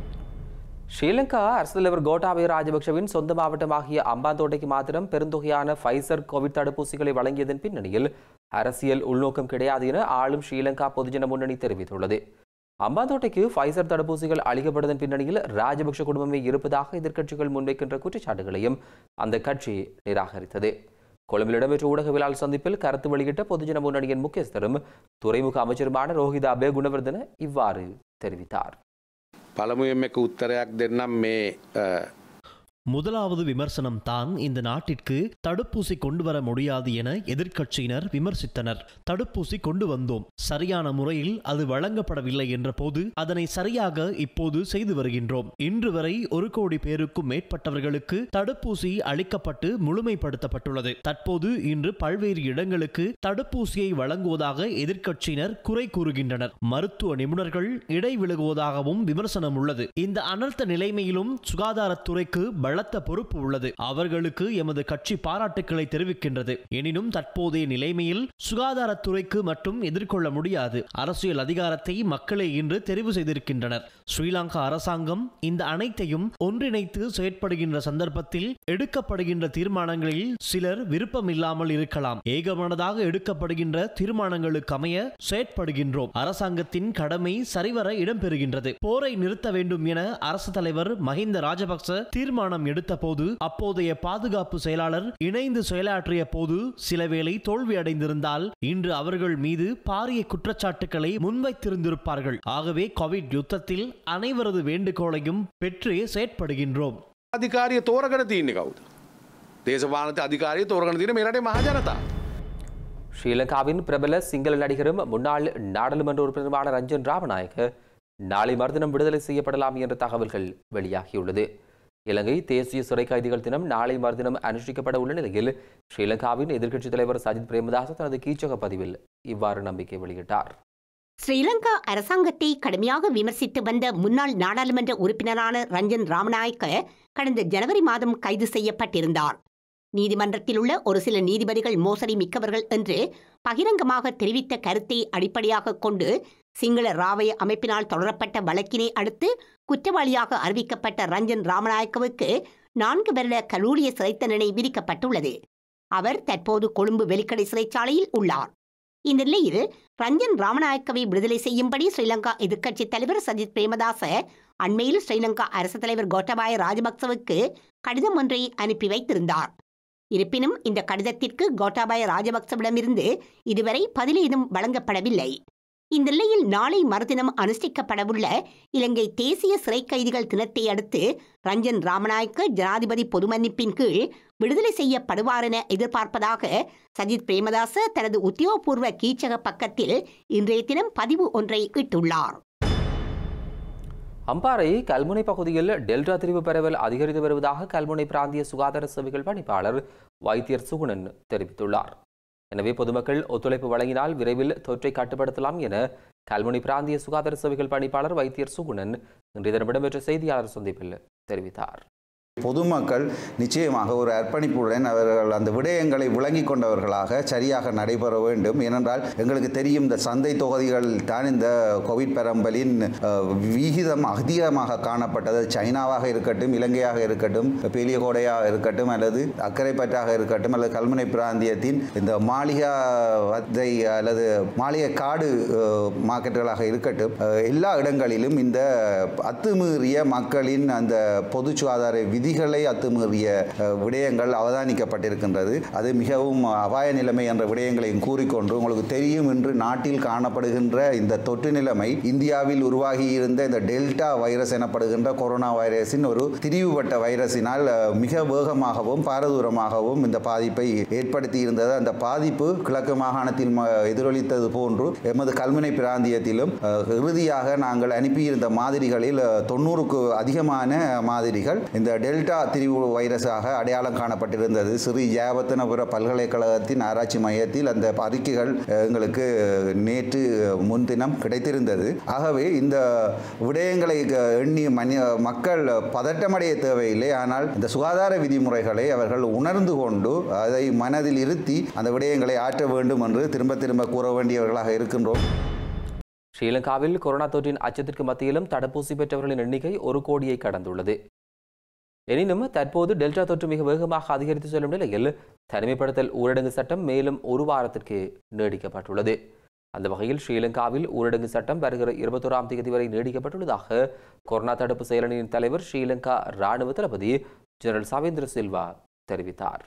ஸ்ரீலங்கா அரசு தலைவர் கோட்டாபய ராஜபக்ஷவின் சொந்த மாவட்டமாகிய அம்பாந்தோட்டைக்கு மாத்திரம் பெருந்தொகையான ஃபைசர் கோவிட் தடுப்பூசிகளை வழங்கியதன் பின்னணியில் அரசியல் உள்நோக்கம் கிடையாது என ஆளும் ஸ்ரீலங்கா பொதுஜன முன்னணி தெரிவித்துள்ளது அம்பாந்தோட்டைக்கு ஃபைசர் தடுப்பூசிகள் அளிக்கப்படுவதன் பின்னணியில் ராஜபக்ஷ குடும்பமே இருப்பதாக எதிர்க்கட்சிகள் முன்வைக்கின்ற குற்றச்சாட்டுகளையும் அந்த கட்சி நிராகரித்தது கொழும்பில் இடம்பெற்ற ஊடகவியலாளர் சந்திப்பில் கருத்து வெளியிட்ட பொதுஜன முன்னணியின் முக்கியஸ்தரும் துறைமுக அமைச்சருமான ரோஹித அபே குணவர்தன இவ்வாறு தெரிவித்தார் පළමුුවෙන් එක උත්තරයක් දෙන්නම් මේ අ, முதலாவது விமர்சனம் தான் இந்த நாட்டிற்கு தடுப்பூசி கொண்டு வர முடியாது என எதிர்க்கட்சியினர் விமர்சித்தனர் தடுப்பூசி கொண்டு வந்தோம் சரியான முறையில் அது வழங்கப்படவில்லை என்ற போது அதனை சரியாக இப்போது செய்து வருகின்றோம் இன்று வரை ஒரு கோடி பேருக்கும் மேற்பட்டவர்களுக்கு தடுப்பூசி அளிக்கப்பட்டு முழுமைப்படுத்தப்பட்டுள்ளது தற்போது இன்று பல்வேறு இடங்களுக்கு தடுப்பூசியை வழங்குவதாக எதிர்க்கட்சியினர் குறை கூறுகின்றனர் மருத்துவ நிபுணர்கள் இடை விலகுவதாகவும் விமர்சனம் உள்ளது இந்த அனர்த்த நிலைமையிலும் சுகாதாரத்துறைக்கு பலத்த பொறுப்பு உள்ளது அவர்களுக்கு எமது கட்சி பாராட்டுக்களை தெரிவிக்கின்றது எனினும் தற்போதைய நிலைமையில் சுகாதாரத்துறைக்கு மட்டும் எதிர்கொள்ள முடியாது அரசியல் அதிகாரத்தை மக்களே இன்று தெரிவு செய்திருக்கின்றனர் ஸ்ரீலங்கா அரசாங்கம் இந்த அனைத்தையும் ஒன்றிணைத்து செயற்படுகின்ற சந்தர்ப்பத்தில் எடுக்கப்படுகின்ற தீர்மானங்களில் சிலர் விருப்பமில்லாமல் இருக்கலாம் ஏகமனதாக எடுக்கப்படுகின்ற தீர்மானங்களுக்கு அமைய செயற்படுகின்றோம் அரசாங்கத்தின் கடமை சரிவர இடம்பெறுகின்றது போரை நிறுத்த வேண்டும் என அரசு தலைவர் மஹிந்த ராஜபக்ச தீர்மானம் எடுத்த போது அப்போதைய பாதுகாப்பு செயலாளர் இணைந்து செயலாற்றிய போது சிலவேளை தோல்வி அடைந்திருந்தால் இன்று அவர்கள் மீது பாரிய குற்றச்சாட்டுக்களை முன்வைத்திருந்திருப்பார்கள் ஆகவே கோவிட் யுத்தத்தில் அனைவரது வேண்டுகோளையும் பெற்றே செயற்படுகின்றோம் අධිකාරිය තෝරගන තියන්නේ කවුද. දේශපානත අධිකාරය තෝරගන තින මෙරට මහජනතා. ஸ்ரீலங்காவின் பிரபல சிங்கள நடிகரும் முன்னாள் நாடாளுமன்ற உறுப்பினருமான ரஞ்சன் ராமநாயக்க நாளை மறுதினம் விடுதலை செய்யப்படலாம் என்ற தகவல்கள் வெளியாகியுள்ளது இலங்கை தேசிய சிறை கைதிகள் தினம் நாளை மறுதினம் அனுஷ்டிக்கப்பட உள்ள நிலையில் ஸ்ரீலங்காவின் எதிர்க்கட்சித் தலைவர் சஜித் பிரேமதாஸ் தனது கீச்சக பதிவில் இவ்வாறு நம்பிக்கை வெளியிட்டார் ஸ்ரீலங்கா அரசாங்கத்தை கடுமையாக விமர்சித்து வந்த முன்னாள் நாடாளுமன்ற உறுப்பினரான ரஞ்சன் ராமநாயக்க கடந்த ஜனவரி மாதம் கைது செய்யப்பட்டிருந்தார் நீதிமன்றத்தில் உள்ள ஒரு சில நீதிபதிகள் மோசடி மிக்கவர்கள் என்று பகிரங்கமாக தெரிவித்த கருத்தை அடிப்படையாக கொண்டு சிங்கள ராவய அமைப்பினால் தொடரப்பட்ட வழக்கினை அடுத்து குற்றவாளியாக அறிவிக்கப்பட்ட ரஞ்சன் ராமநாயக்கவுக்கு நான்கு வருட கலூரிய சிறை தண்டனை விதிக்கப்பட்டுள்ளது அவர் தற்போது கொழும்பு வெலிக்கடை சிறைச்சாலையில் உள்ளார் இந்த நிலையில் ரஞ்சன் ராமநாயக்கவை விடுதலை செய்யும்படி ஸ்ரீலங்கா எதிர்க்கட்சித் தலைவர் சஜித் பிரேமதாச அண்மையில் ஸ்ரீலங்கா அரசு தலைவர் கோட்டபாய ராஜபக்சவுக்கு கடிதம் ஒன்றை அனுப்பி வைத்திருந்தார் இருப்பினும் இந்த கடிதத்திற்கு கோட்டாபாய ராஜபக்சவிடமிருந்து இதுவரை பதிலேதும் வழங்கப்படவில்லை இந்த நிலையில் நாளை மறுதினம் அனுஷ்டிக்கப்படவுள்ள இலங்கை தேசிய சிறை கைதிகள் தினத்தை அடுத்து ரஞ்சன் ராமநாயக்க ஜனாதிபதி பொது மன்னிப்பின் கீழ் விடுதலை செய்யப்படுவார் என எதிர்பார்ப்பதாக சஜித் பிரேமதாச தனது உத்தியோகபூர்வ கீச்சக பக்கத்தில் இன்றைய தினம் பதிவு ஒன்றை இட்டுள்ளார் அம்பாறை கல்முனை பகுதியில் டெல்டா திரிவு பரவல் அதிகரித்து வருவதாக கல்முனை பிராந்திய சுகாதார சேவைகள் பணிப்பாளர் வைத்தியர் சுகுணன் தெரிவித்துள்ளார் எனவே பொதுமக்கள் ஒத்துழைப்பு வழங்கினால் விரைவில் தொற்றை கட்டுப்படுத்தலாம் என கல்முனை பிராந்திய சுகாதார சேவைகள் பணிப்பாளர் வைத்தியர் சுகுணன் இன்றைய தினம் இடம்பெற்ற செய்தியாளர் சந்திப்பில் தெரிவித்தார் பொதுமக்கள் நிச்சயமாக ஒரு அர்ப்பணிப்புடன் அவர்கள் அந்த விடயங்களை விளங்கி கொண்டவர்களாக சரியாக நடைபெற வேண்டும் ஏனென்றால் எங்களுக்கு தெரியும் இந்த சந்தை தொகுதிகளில் தான் இந்த கோவிட் பரம்பலின் அஹ், விகிதம் அதிகமாக காணப்பட்டது சைனாவாக இருக்கட்டும் இலங்கையாக இருக்கட்டும் பேலியகோடையாக இருக்கட்டும் அல்லது அக்கரைப்பற்றாக இருக்கட்டும் அல்லது கல்முனை பிராந்தியத்தின் இந்த மாளிகா வத்தை அல்லது மாளிகை காடு அஹ், மார்க்கெட்டுகளாக இருக்கட்டும் அஹ், எல்லா இடங்களிலும் இந்த அத்துமீறிய மக்களின் அந்த பொது சுகாதார விதிகளை அத்துமீறிய அஹ், விடயங்கள் அவதானிக்கப்பட்டிருக்கின்றது அது மிகவும் அபாய நிலைமை என்ற விடயங்களையும் கூறிக்கொண்டு உங்களுக்கு தெரியும் என்று நாட்டில் காணப்படுகின்ற இந்த தொற்று நிலைமை இந்தியாவில் உருவாகி இருந்த இந்த டெல்டா வைரஸ் எனப்படுகின்ற கொரோனா வைரஸின் ஒரு திரிவுபட்ட வைரஸினால் அஹ், மிக வேகமாகவும் பாரதூரமாகவும் இந்த பாதிப்பை ஏற்படுத்தி இருந்தது அந்த பாதிப்பு கிழக்கு மாகாணத்தில் ம- எதிரொலித்தது போன்று எமது கல்முனை பிராந்தியத்திலும் அஹ், இறுதியாக நாங்கள் அனுப்பியிருந்த மாதிரிகளில் அஹ், தொண்ணூறுக்கு அதிகமான மாதிரிகள் இந்த டெல்டா திரிவு வைரஸாக அடையாளம் காணப்பட்டிருந்தது ஸ்ரீ ஜெயவர்த்தனபுர பல்கலைக்கழகத்தின் ஆராய்ச்சி மையத்தில் அந்த அறிக்கைகள் அஹ், எங்களுக்கு நேற்று முன்தினம் கிடைத்திருந்தது ஆகவே இந்த விடயங்களை க- எண்ணி மனி மக்கள் பதட்டமடைய தேவையில்லை ஆனால் இந்த சுகாதார விதிமுறைகளை அவர்கள் உணர்ந்து கொண்டு அதை மனதில் இருத்தி அந்த விடயங்களை ஆற்ற வேண்டும் என்று திரும்ப திரும்ப கூற வேண்டியவர்களாக இருக்கின்றோம் ஸ்ரீலங்காவில் கொரோனா தொற்றின் அச்சத்திற்கு மத்தியிலும் தடுப்பூசி பெற்றவர்களின் எண்ணிக்கை ஒரு கோடியை கடந்துள்ளது எனினும் தற்போது டெல்டா தொற்று மிக வேகமாக அதிகரித்து செல்லும் நிலையில் தனிமைப்படுத்தல் ஊரடங்கு சட்டம் மேலும் ஒரு வாரத்திற்கு நீடிக்கப்பட்டுள்ளது அந்த வகையில் ஸ்ரீலங்காவில் ஊரடங்கு சட்டம் வருகிற இருபத்தோராம் தேதி வரை நீடிக்கப்பட்டுள்ளதாக கொரோனா தடுப்பு செயலணியின் தலைவர் ஸ்ரீலங்கா ராணுவ தளபதி ஜெனரல் சவேந்திர சில்வா தெரிவித்தார்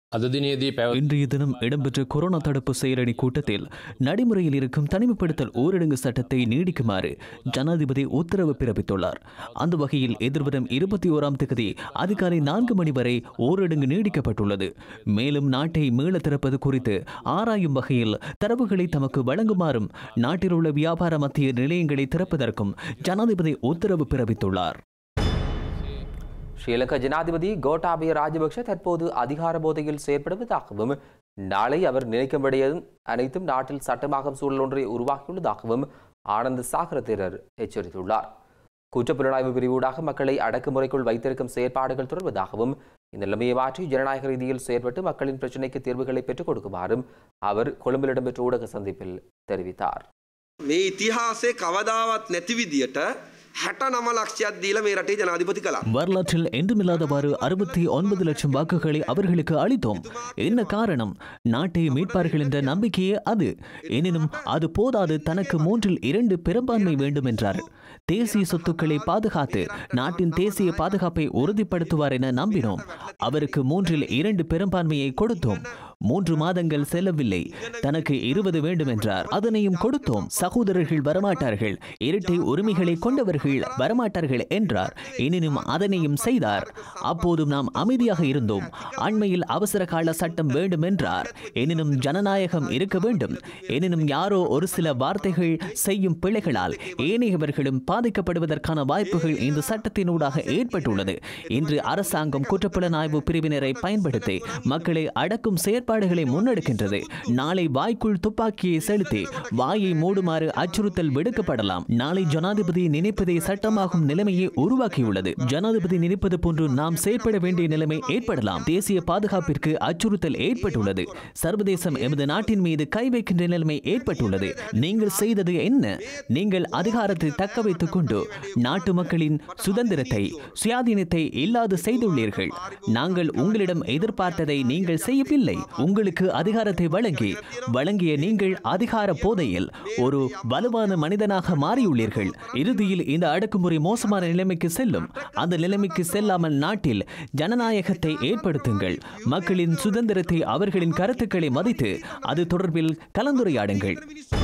இன்றைய தினம் இடம்பெற்ற கொரோனா தடுப்பு செயலணி கூட்டத்தில் நடைமுறையில் இருக்கும் தனிமைப்படுத்தல் ஊரடங்கு சட்டத்தை நீடிக்குமாறு ஜனாதிபதி உத்தரவு பிறப்பித்துள்ளார் அந்த வகையில் எதிர்வரும் இருபத்தி ஓராம் தேதி அதிகாலை நான்கு மணி வரை ஊரடங்கு நீடிக்கப்பட்டுள்ளது மேலும் நாட்டை மீள திறப்பது குறித்து ஆராயும் வகையில் தரவுகளை தமக்கு வழங்குமாறும் நாட்டில் உள்ள வியாபார மத்திய நிலையங்களை திறப்பதற்கும் ஜனாதிபதி உத்தரவு பிறப்பித்துள்ளார் ஸ்ரீலங்கா ஜனாதிபதி கோட்டாபய ராஜபக்ஷ தற்போது அதிகார போதையில் செயற்படுவதாகவும் நாளை அவர் நினைக்கும் விடயம் அனைத்தும் நாட்டில் சட்டமாகும் சூழல் ஒன்றை உருவாக்கியுள்ளதாகவும் ஆனந்த் சாகர தேரர் எச்சரித்துள்ளார் குற்றப்புலனாய்வு பிரிவூடாக மக்களை அடக்குமுறைக்குள் வைத்திருக்கும் செயற்பாடுகள் தொடர்வதாகவும் இந்த நிலைமையை மாற்றி ஜனநாயக ரீதியில் செயற்பட்டு மக்களின் பிரச்சினைக்கு தீர்வுகளை பெற்றுக் கொடுக்குமாறும் அவர் கொழும்பில் இடம்பெற்ற ஊடக சந்திப்பில் தெரிவித்தார் මේ ඉතිහාසය කවදාවත් නැති විදියට හැට නම ලක්ෂයක් දීල මේ රටේ ජනාධිපති කලා. வரலாற்றில் என்றுமில்லாதவாறு அறுபத்தி ஒன்பது லட்சம் வாக்குகளை அவர்களுக்கு அளித்தோம் என்ன காரணம் நாட்டை மீட்பார்கள் என்ற நம்பிக்கையே அது எனினும் அது போதாது தனக்கு மூன்றில் இரண்டு பெரும்பான்மை வேண்டும் என்றார் தேசிய சொத்துக்களை பாதுகாத்து நாட்டின் தேசிய பாதுகாப்பை உறுதிப்படுத்துவார் என நம்பினோம் அவருக்கு மூன்றில் இரண்டு பெரும்பான்மையை கொடுத்தோம் மூன்று மாதங்கள் செல்லவில்லை தனக்கு இருபது வேண்டும் என்றார் அதனையும் கொடுத்தோம் சகோதரர்கள் வரமாட்டார்கள் இரட்டை உரிமைகளை கொண்டவர்கள் வரமாட்டார்கள் என்றார் எனினும் அதனையும் செய்தார் அப்போதும் நாம் அமைதியாக இருந்தோம் அண்மையில் அவசர கால சட்டம் வேண்டும் என்றார் எனினும் ஜனநாயகம் இருக்க வேண்டும் எனினும் யாரோ ஒரு சில வார்த்தைகள் செய்யும் பிழைகளால் ஏனையவர்களும் பாதிக்கப்படுவதற்கான வாய்ப்புகள் இந்த சட்டத்தினூடாக ஏற்பட்டுள்ளது இன்று அரசாங்கம் குற்றப்புலனாய்வு பிரிவினரை பயன்படுத்தி மக்களை அடக்கும் செயற்பாடுகளை முன்னெடுக்கின்றது நாளை வாய்க்குள் துப்பாக்கியை செலுத்தி வாயை மூடுமாறு அச்சுறுத்தல் விடுக்கப்படலாம் நாளை ஜனாதிபதி நினைப்பதை சட்டமாகும் நிலைமையை உருவாக்கியுள்ளது ஜனாதிபதி நினைப்பது போன்று நாம் செயற்பட வேண்டிய நிலைமை ஏற்படலாம் தேசிய பாதுகாப்பிற்கு அச்சுறுத்தல் ஏற்பட்டுள்ளது சர்வதேசம் எமது நாட்டின் மீது கை வைக்கின்ற நிலைமை ஏற்பட்டுள்ளது நீங்கள் செய்தது என்ன நீங்கள் அதிகாரத்தை தக்க வைத்துக் கொண்டு நாட்டு மக்களின் சுதந்திரத்தை சுயாதீனத்தை இல்லாது செய்துள்ளீர்கள் நாங்கள் உங்களிடம் எதிர்பார்த்ததை நீங்கள் செய்யவில்லை உங்களுக்கு அதிகாரத்தை வழங்கி வழங்கிய நீங்கள் அதிகார போதையில் ஒரு வலுவான மனிதனாக மாறியுள்ளீர்கள் இறுதியில் இந்த அடக்குமுறை மோசமான நிலைமைக்கு செல்லும் அந்த நிலைமைக்கு செல்லாமல் நாட்டில் ஜனநாயகத்தை ஏற்படுத்துங்கள் மக்களின் சுதந்திரத்தை அவர்களின் கருத்துக்களை மதித்து அது தொடர்பில் கலந்துரையாடுங்கள்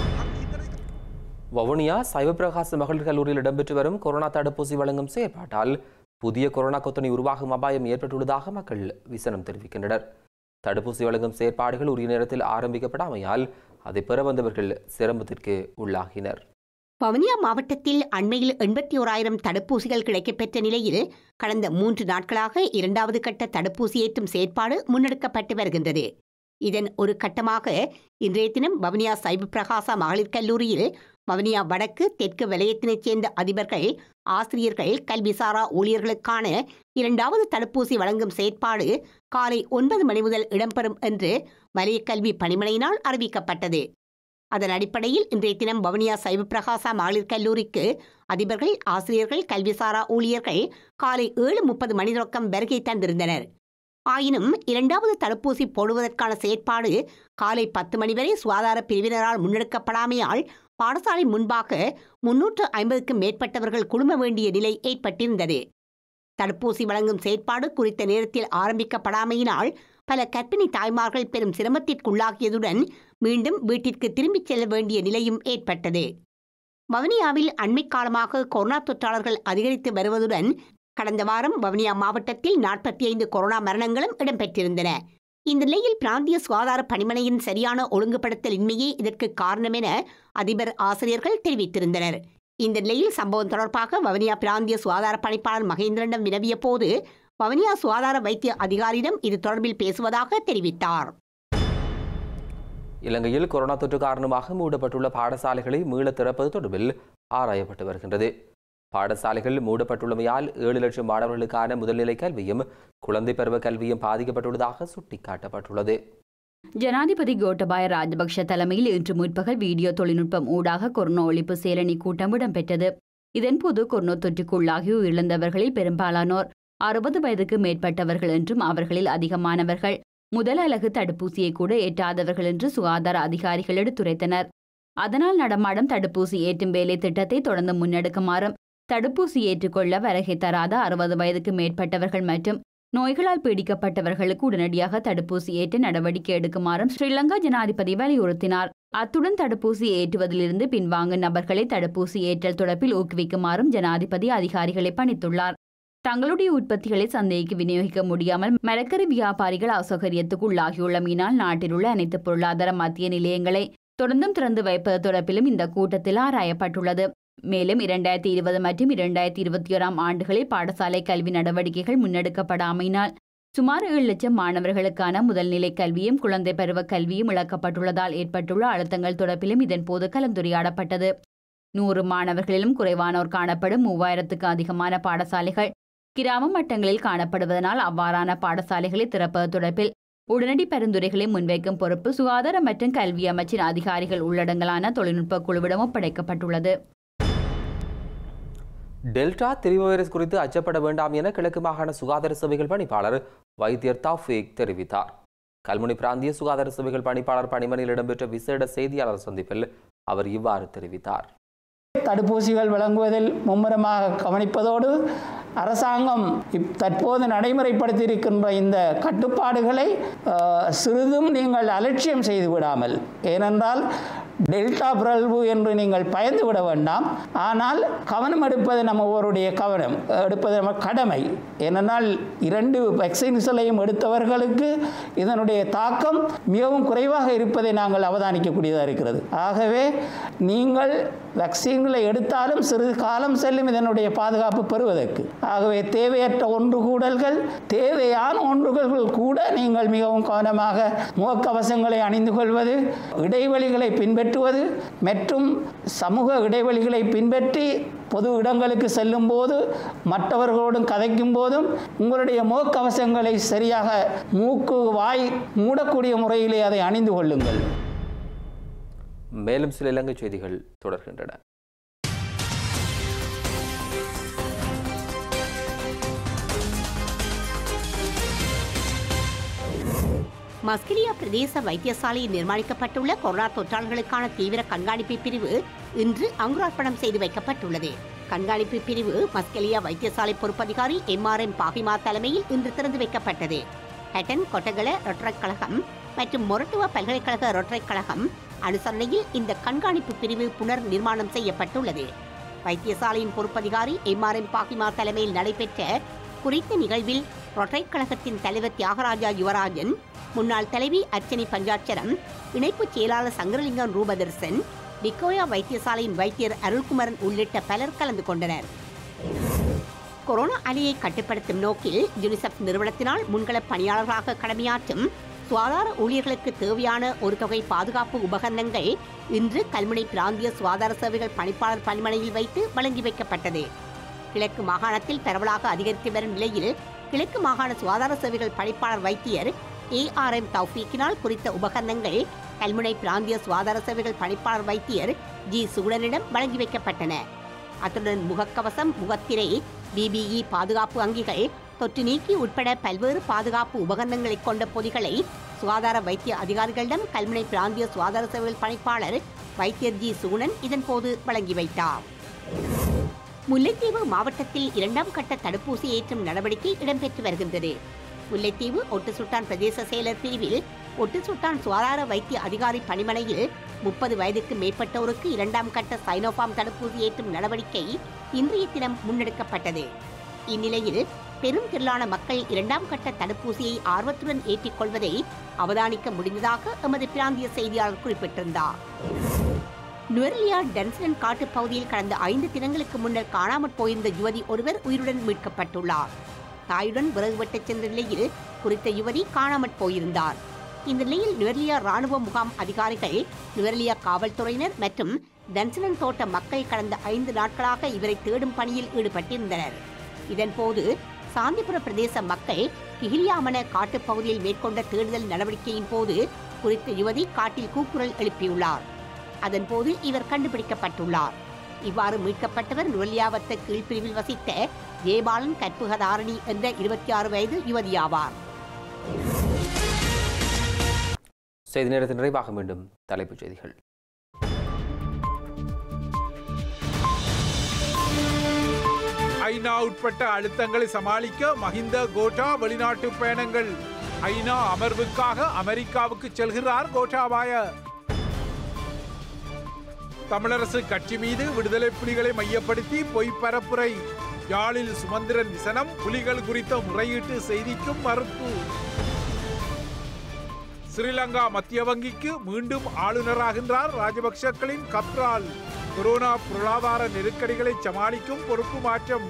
வவுனியா சைவப்பிரகாச மகளிர் கல்லூரியில் இடம்பெற்று வரும் கொரோனா தடுப்பூசி வழங்கும் செயற்பாட்டால் புதிய கொரோனா கொத்தனை உருவாகும் அபாயம் ஏற்பட்டுள்ளதாக மக்கள் விசனம் தெரிவிக்கின்றனர் தடுப்பூசி வழங்கும் செயற்பாடுகள் உரிய நேரத்தில் ஆரம்பிக்கப்படாமையால் அதை பெற வந்தவர்கள் சிரமத்திற்கு உள்ளாகினர் வவுனியா மாவட்டத்தில் அண்மையில் எண்பத்தி ஓராயிரம் தடுப்பூசிகள் கிடைக்கப்பெற்ற நிலையில் கடந்த மூன்று நாட்களாக இரண்டாவது கட்ட தடுப்பூசி ஏற்றும் செயற்பாடு முன்னெடுக்கப்பட்டு வருகின்றது இதன் ஒரு கட்டமாக இன்றைய தினம் வவுனியா சைவ பிரகாசா மகளிர் கல்லூரியில் வவுனியா வடக்கு தெற்கு வலயத்தினைச் சேர்ந்த அதிபர்கள் ஆசிரியர்கள் கல்விசாரா ஊழியர்களுக்கான இரண்டாவது தடுப்பூசி வழங்கும் செயற்பாடு காலை ஒன்பது மணி முதல் இடம்பெறும் என்று வலய கல்வி பணிமனையினால் அறிவிக்கப்பட்டது அதன் அடிப்படையில் இன்றைய தினம் வவுனியா சைவ பிரகாசா மகளிர் கல்லூரிக்கு அதிபர்கள் ஆசிரியர்கள் கல்விசாரா ஊழியர்கள் காலை ஏழு முப்பது மணி தொடக்கம் வருகை தந்திருந்தனர் ஆயினும் இரண்டாவது தடுப்பூசி போடுவதற்கான செயற்பாடு காலை பத்து மணி வரை சுகாதார பிரிவினரால் முன்னெடுக்கப்படாமையால் பாடசாலை முன்பாக முன்னூற்று ஐம்பதுக்கும் மேற்பட்டவர்கள் குழும வேண்டிய நிலை ஏற்பட்டிருந்தது தடுப்பூசி வழங்கும் செயற்பாடு குறித்த நேரத்தில் ஆரம்பிக்கப்படாமையினால் பல கர்ப்பிணி தாய்மார்கள் பெரும் சிரமத்திற்குள்ளாகியதுடன் மீண்டும் வீட்டிற்கு திரும்பிச் செல்ல வேண்டிய நிலையும் ஏற்பட்டது வவுனியாவில் அண்மை காலமாக கொரோனா தொற்றாளர்கள் அதிகரித்து வருவதுடன் கடந்த வாரம் வவுனியா மாவட்டத்தில் நாற்பத்தி ஐந்து கொரோனா மரணங்களும் இடம்பெற்றிருந்தன இந்த நிலையில் பிராந்திய சுகாதார பணிமனையின் சரியான ஒழுங்குபடுத்தல் இன்மையே இதற்கு காரணம் என அதிபர் ஆசிரியர்கள் தெரிவித்திருந்தனர் இந்த நிலையில் சம்பவம் தொடர்பாக வவுனியா பிராந்திய சுகாதார பணிப்பாளர் மகேந்திரனிடம் வினவிய போது வவுனியா சுகாதார வைத்திய அதிகாரியிடம் இது தொடர்பில் பேசுவதாக தெரிவித்தார் இலங்கையில் கொரோனா தொற்று காரணமாக மூடப்பட்டுள்ள பாடசாலைகளை மீள திறப்பது தொடர்பில் ஆராயப்பட்டு வருகின்றது பாடசாலைகள் மூடப்பட்டுள்ளமையால் ஏழு லட்சம் மாணவர்களுக்கான முதல்நிலை கல்வியும் குழந்தை பருவ கல்வியும் பாதிக்கப்பட்டுள்ளதாக சுட்டிக்காட்டப்பட்டுள்ளது ஜனாதிபதி கோட்டபாய ராஜபக்ஷ தலைமையில் இன்று முற்பகல் வீடியோ தொழில்நுட்பம் ஊடாக கொரோனா ஒழிப்பு சேரணி கூட்டம் இடம்பெற்றது இதன்போது கொரோனா தொற்றுக்குள்ளாகி உயிரிழந்தவர்களில் பெரும்பாலானோர் அறுபது வயதுக்கு மேற்பட்டவர்கள் என்றும் அவர்களில் அதிகமானவர்கள் முதல் அலகு தடுப்பூசியை கூட ஏற்றாதவர்கள் என்று சுகாதார அதிகாரிகள் எடுத்துரைத்தனர் அதனால் நடமாடும் தடுப்பூசி ஏற்றும் வேலை திட்டத்தை தொடர்ந்து முன்னெடுக்குமாறும் தடுப்பூசி ஏற்றுக்கொள்ள வருகை தராத அறுபது வயதுக்கு மேற்பட்டவர்கள் மற்றும் நோய்களால் பீடிக்கப்பட்டவர்களுக்கு உடனடியாக தடுப்பூசி ஏற்ற நடவடிக்கை எடுக்குமாறும் ஸ்ரீலங்கா ஜனாதிபதி வலியுறுத்தினார் அத்துடன் தடுப்பூசி ஏற்றுவதிலிருந்து பின்வாங்கும் நபர்களை தடுப்பூசி ஏற்றல் தொடர்பில் ஊக்குவிக்குமாறும் ஜனாதிபதி அதிகாரிகளை பணித்துள்ளார் தங்களுடைய உற்பத்திகளை சந்தைக்கு விநியோகிக்க முடியாமல் மரக்கறி வியாபாரிகள் அசௌகரியத்துக்கு உள்ளாகியுள்ளமையினால் நாட்டில் உள்ள அனைத்து பொருளாதார மத்திய நிலையங்களை தொடர்ந்தும் திறந்து வைப்பது தொடர்பிலும் இந்த கூட்டத்தில் ஆராயப்பட்டுள்ளது மேலும் இரண்டாயிரத்தி இருபது மற்றும் இரண்டாயிரத்தி இருபத்தி ஓராம் ஆண்டுகளில் பாடசாலை கல்வி நடவடிக்கைகள் முன்னெடுக்கப்படாமையினால் சுமார் ஏழு லட்சம் மாணவர்களுக்கான முதல்நிலை கல்வியும் குழந்தை பருவ கல்வியும் இழக்கப்பட்டுள்ளதால் ஏற்பட்டுள்ள அழுத்தங்கள் தொடர்பிலும் இதன்போது கலந்துரையாடப்பட்டது நூறு மாணவர்களிலும் குறைவானோர் காணப்படும் மூவாயிரத்துக்கு அதிகமான பாடசாலைகள் கிராம மட்டங்களில் காணப்படுவதனால் அவ்வாறான பாடசாலைகளை திறப்பது தொடர்பில் உடனடி பரிந்துரைகளை முன்வைக்கும் பொறுப்பு சுகாதார மற்றும் கல்வி அமைச்சின் அதிகாரிகள் உள்ளடங்கலான தொழில்நுட்ப குழுவிடம் ஒப்படைக்கப்பட்டுள்ளது டெல்டா திரிவு வைரஸ் குறித்து அச்சப்பட வேண்டாம் என கிழக்கு மாகாண சுகாதார சபைகள் பணிப்பாளர் வைத்தியர் தாஃபீக் தெரிவித்தார் கல்முனை பிராந்திய சுகாதார சபைகள் பணிப்பாளர் பணிமனையில் இடம்பெற்ற விசேட செய்தியாளர் சந்திப்பில் அவர் இவ்வாறு தெரிவித்தார் தடுப்பூசிகள் வழங்குவதில் மும்முரமாக கவனிப்பதோடு அரசாங்கம் இப் தற்போது நடைமுறைப்படுத்தியிருக்கின்ற இந்த கட்டுப்பாடுகளை அஹ், சிறிதும் நீங்கள் அலட்சியம் செய்து விடாமல் ஏனென்றால் டெல்டா பிறழ்வு என்று நீங்கள் பயந்து விட வேண்டாம் ஆனால் கவனம் எடுப்பது நம்ம ஒருவருடைய கவனம் எடுப்பது நம்ம கடமை ஏனென்றால் இரண்டு வேக்சின்களையும் எடுத்தவர்களுக்கு இதனுடைய தாக்கம் மிகவும் குறைவாக இருப்பதை நாங்கள் அவதானிக்கக்கூடியதாக இருக்கிறது ஆகவே நீங்கள் வேக்சின்களை எடுத்தாலும் சிறிது காலம் செல்லும் இதனுடைய பாதுகாப்பு பெறுவதற்கு ஆகவே தேவையற்ற ஒன்று கூடல்கள் தேவையான ஒன்றுகள் கூட நீங்கள் மிகவும் கவனமாக முகக்கவசங்களை அணிந்து கொள்வது இடைவெளிகளை பின்பற்றுவது மற்றும் சமூக இடைவெளிகளை பின்பற்றி பொது இடங்களுக்கு செல்லும் போது மற்றவர்களோடும் கதைக்கும் போதும் உங்களுடைய முகக்கவசங்களை சரியாக மூக்கு வாய் மூடக்கூடிய முறையிலே அதை அணிந்து கொள்ளுங்கள் மேலும் சில இலங்கை செய்திகள் தொடர்கின்றன மஸ்கிலியா பிரதேச வைத்தியசாலையில் நிர்மாணிக்கப்பட்டுள்ள கொரோனா தொற்றாளர்களுக்கான தீவிர கண்காணிப்பு பிரிவு இன்று அங்குரார்ப்பணம் செய்து வைக்கப்பட்டுள்ளது கண்காணிப்பு பிரிவு மஸ்கெலியா வைத்தியசாலை பொறுப்பதிகாரி எம்ஆர்எம் பாகிமா தலைமையில் இன்று திறந்து வைக்கப்பட்டது ஹட்டன் கொட்டகல ரொட்டரைக் கழகம் மற்றும் மொரட்டுவா பல்கலைக்கழக ரொட்டரைக் கழகம் அனுசரணையில் இந்த கண்காணிப்பு பிரிவு புனர் நிர்மாணம் செய்யப்பட்டுள்ளது வைத்தியசாலையின் பொறுப்பதிகாரி எம்ஆர்எம் பாகிமா தலைமையில் நடைபெற்ற குறித்த நிகழ்வில் ரொட்டரைக் கழகத்தின் தலைவர் தியாகராஜா யுவராஜன் முன்னாள் தலைவி அர்ச்சனை பஞ்சாட்சரம் இணைப்புச் செயலாளர் சங்கரலிங்கம் ரூபதர்சன் விக்கோயா வைத்தியசாலையின் வைத்தியர் அருள்குமரன் உள்ளிட்ட பலர் கலந்து கொண்டனர் கொரோனா அலையை கட்டுப்படுத்தும் நோக்கில் யுனிசெஃப் நிறுவனத்தினால் முன்கள பணியாளர்களாக கடமையாற்றும் சுகாதார ஊழியர்களுக்கு தேவையான ஒரு தொகை பாதுகாப்பு உபகரணங்கள் இன்று கல்முனை பிராந்திய சுகாதார சேவைகள் பணிப்பாளர் பணிமனையில் வைத்து வழங்கி வைக்கப்பட்டது கிழக்கு மாகாணத்தில் பரவலாக அதிகரித்து வரும் நிலையில் கிழக்கு மாகாண சுகாதார சேவைகள் பணிப்பாளர் வைத்தியர் ஏஆர்எம் தௌஃபீக்கினால் குறித்த உபகரணங்கள் கல்முனை பிராந்திய சுகாதார சேவைகள் பணிப்பாளர் வைத்தியர் ஜி சுகுணனிடம் வழங்கி வைக்கப்பட்டன அத்துடன் முகக்கவசம் முகத்திரை பிபிஇ பாதுகாப்பு அங்கிகள் தொற்று நீக்கி உட்பட பல்வேறு பாதுகாப்பு உபகரணங்களை கொண்ட பொதிகளை சுகாதார வைத்திய அதிகாரிகளிடம் கல்முனை பிராந்திய சுகாதார சேவைகள் பணிப்பாளர் வைத்தியர் ஜி சுகுணன் இதன்போது வழங்கி வைத்தார் முல்லைத்தீவு மாவட்டத்தில் இரண்டாம் கட்ட தடுப்பூசி ஏற்றும் நடவடிக்கை இடம்பெற்று வருகின்றது முல்லைத்தீவு ஒட்டுசுட்டான் பிரதேச செயலர் பிரிவில் ஒட்டுசுட்டான் சுகாதார வைத்திய அதிகாரி பணிமனையில் முப்பது வயதுக்கு மேற்பட்டோருக்கு இரண்டாம் கட்ட சைனோபாம் தடுப்பூசி ஏற்றும் நடவடிக்கை இன்றைய தினம் முன்னெடுக்கப்பட்டது இந்நிலையில் பெரும் திரளான மக்கள் இரண்டாம் கட்ட தடுப்பூசியை ஆர்வத்துடன் ஏற்றிக் கொள்வதை அவதானிக்க முடிந்ததாக எமது பிராந்திய செய்தியாளர் குறிப்பிட்டிருந்தார் நுவரெலியா டென்சன் காட்டுப் பகுதியில் கடந்த ஐந்து தினங்களுக்கு முன்னர் காணாமற் போயிருந்த யுவதி ஒருவர் உயிருடன் மீட்கப்பட்டுள்ளார் தாயுடன் விறகு வெட்டச் சென்ற நிலையில் குறித்த யுவதி காணாமற் போயிருந்தார் இந்த நிலையில் நுவரெலியா ராணுவ முகாம் அதிகாரிகள் நுவரெலியா காவல்துறையினர் மற்றும் டன்சனன் தோட்ட மக்கள் கடந்த ஐந்து நாட்களாக இவரை தேடும் பணியில் ஈடுபட்டிருந்தனர் இதன்போது சாந்திபுர பிரதேச மக்கள் கிகிலியாமன காட்டுப் பகுதியில் மேற்கொண்ட தேடுதல் நடவடிக்கையின் போது குறித்த யுவதி காட்டில் கூக்குரல் எழுப்பியுள்ளார் அதன்போது இவர் கண்டுபிடிக்கப்பட்டுள்ளார் இவ்வாறு மீட்கப்பட்டவர் நுவலியாவத்த கீழ்பிரிவில் வசித்த ஜெயபாலன் கற்புகதாரணி என்ற இருபத்தி ஆறு வயது யுவதியாவார் செய்தி நேரத்தின் நிறைவாக மீண்டும் தலைப்புச் செய்திகள் ஐநா உட்பட்ட அழுத்தங்களை சமாளிக்க மஹிந்த கோட்டா வெளிநாட்டு பயணங்கள் ஐநா அமர்வுக்காக அமெரிக்காவுக்கு செல்கிறார் கோட்டாபாய தமிழரசு கட்சி மீது விடுதலை புலிகளை மையப்படுத்தி பொய் பரப்புரை யாழில் சுமந்திரன் விசனம் புலிகள் குறித்த முறையீட்டு செய்திக்கும் மறுப்பு ஸ்ரீலங்கா மத்திய வங்கிக்கு மீண்டும் ஆளுநராகின்றார் ராஜபக்சக்களின் கப்ரால் கொரோனா பொருளாதார நெருக்கடிகளை சமாளிக்கும் பொறுப்பு மாற்றம்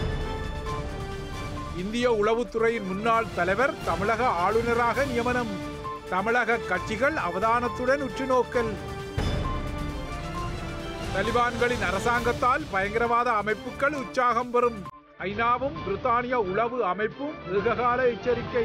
இந்திய உளவுத்துறையின் முன்னாள் தலைவர் தமிழக ஆளுநராக நியமனம் தமிழக கட்சிகள் அவதானத்துடன் உற்றுநோக்கல் தலிபான்களின் அரசாங்கத்தால் பயங்கரவாத அமைப்புகள் உற்சாகம் பெறும் ஐநாவும் பிரித்தானிய உளவு அமைப்பும் ஏககால எச்சரிக்கை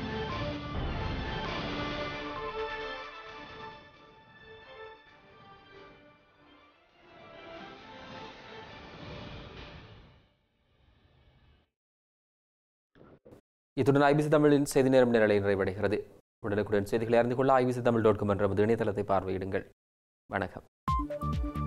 இத்துடன் ஐபிசி தமிழின் செய்தி நேரம் நிரலை நிறைவடைகிறது உடனுக்குடன் செய்திகளை அறிந்து கொள்ள ஐபிசி தமிழ் டாட் காம் என்ற நமது இணையதளத்தை பார்வையிடுங்கள் வணக்கம்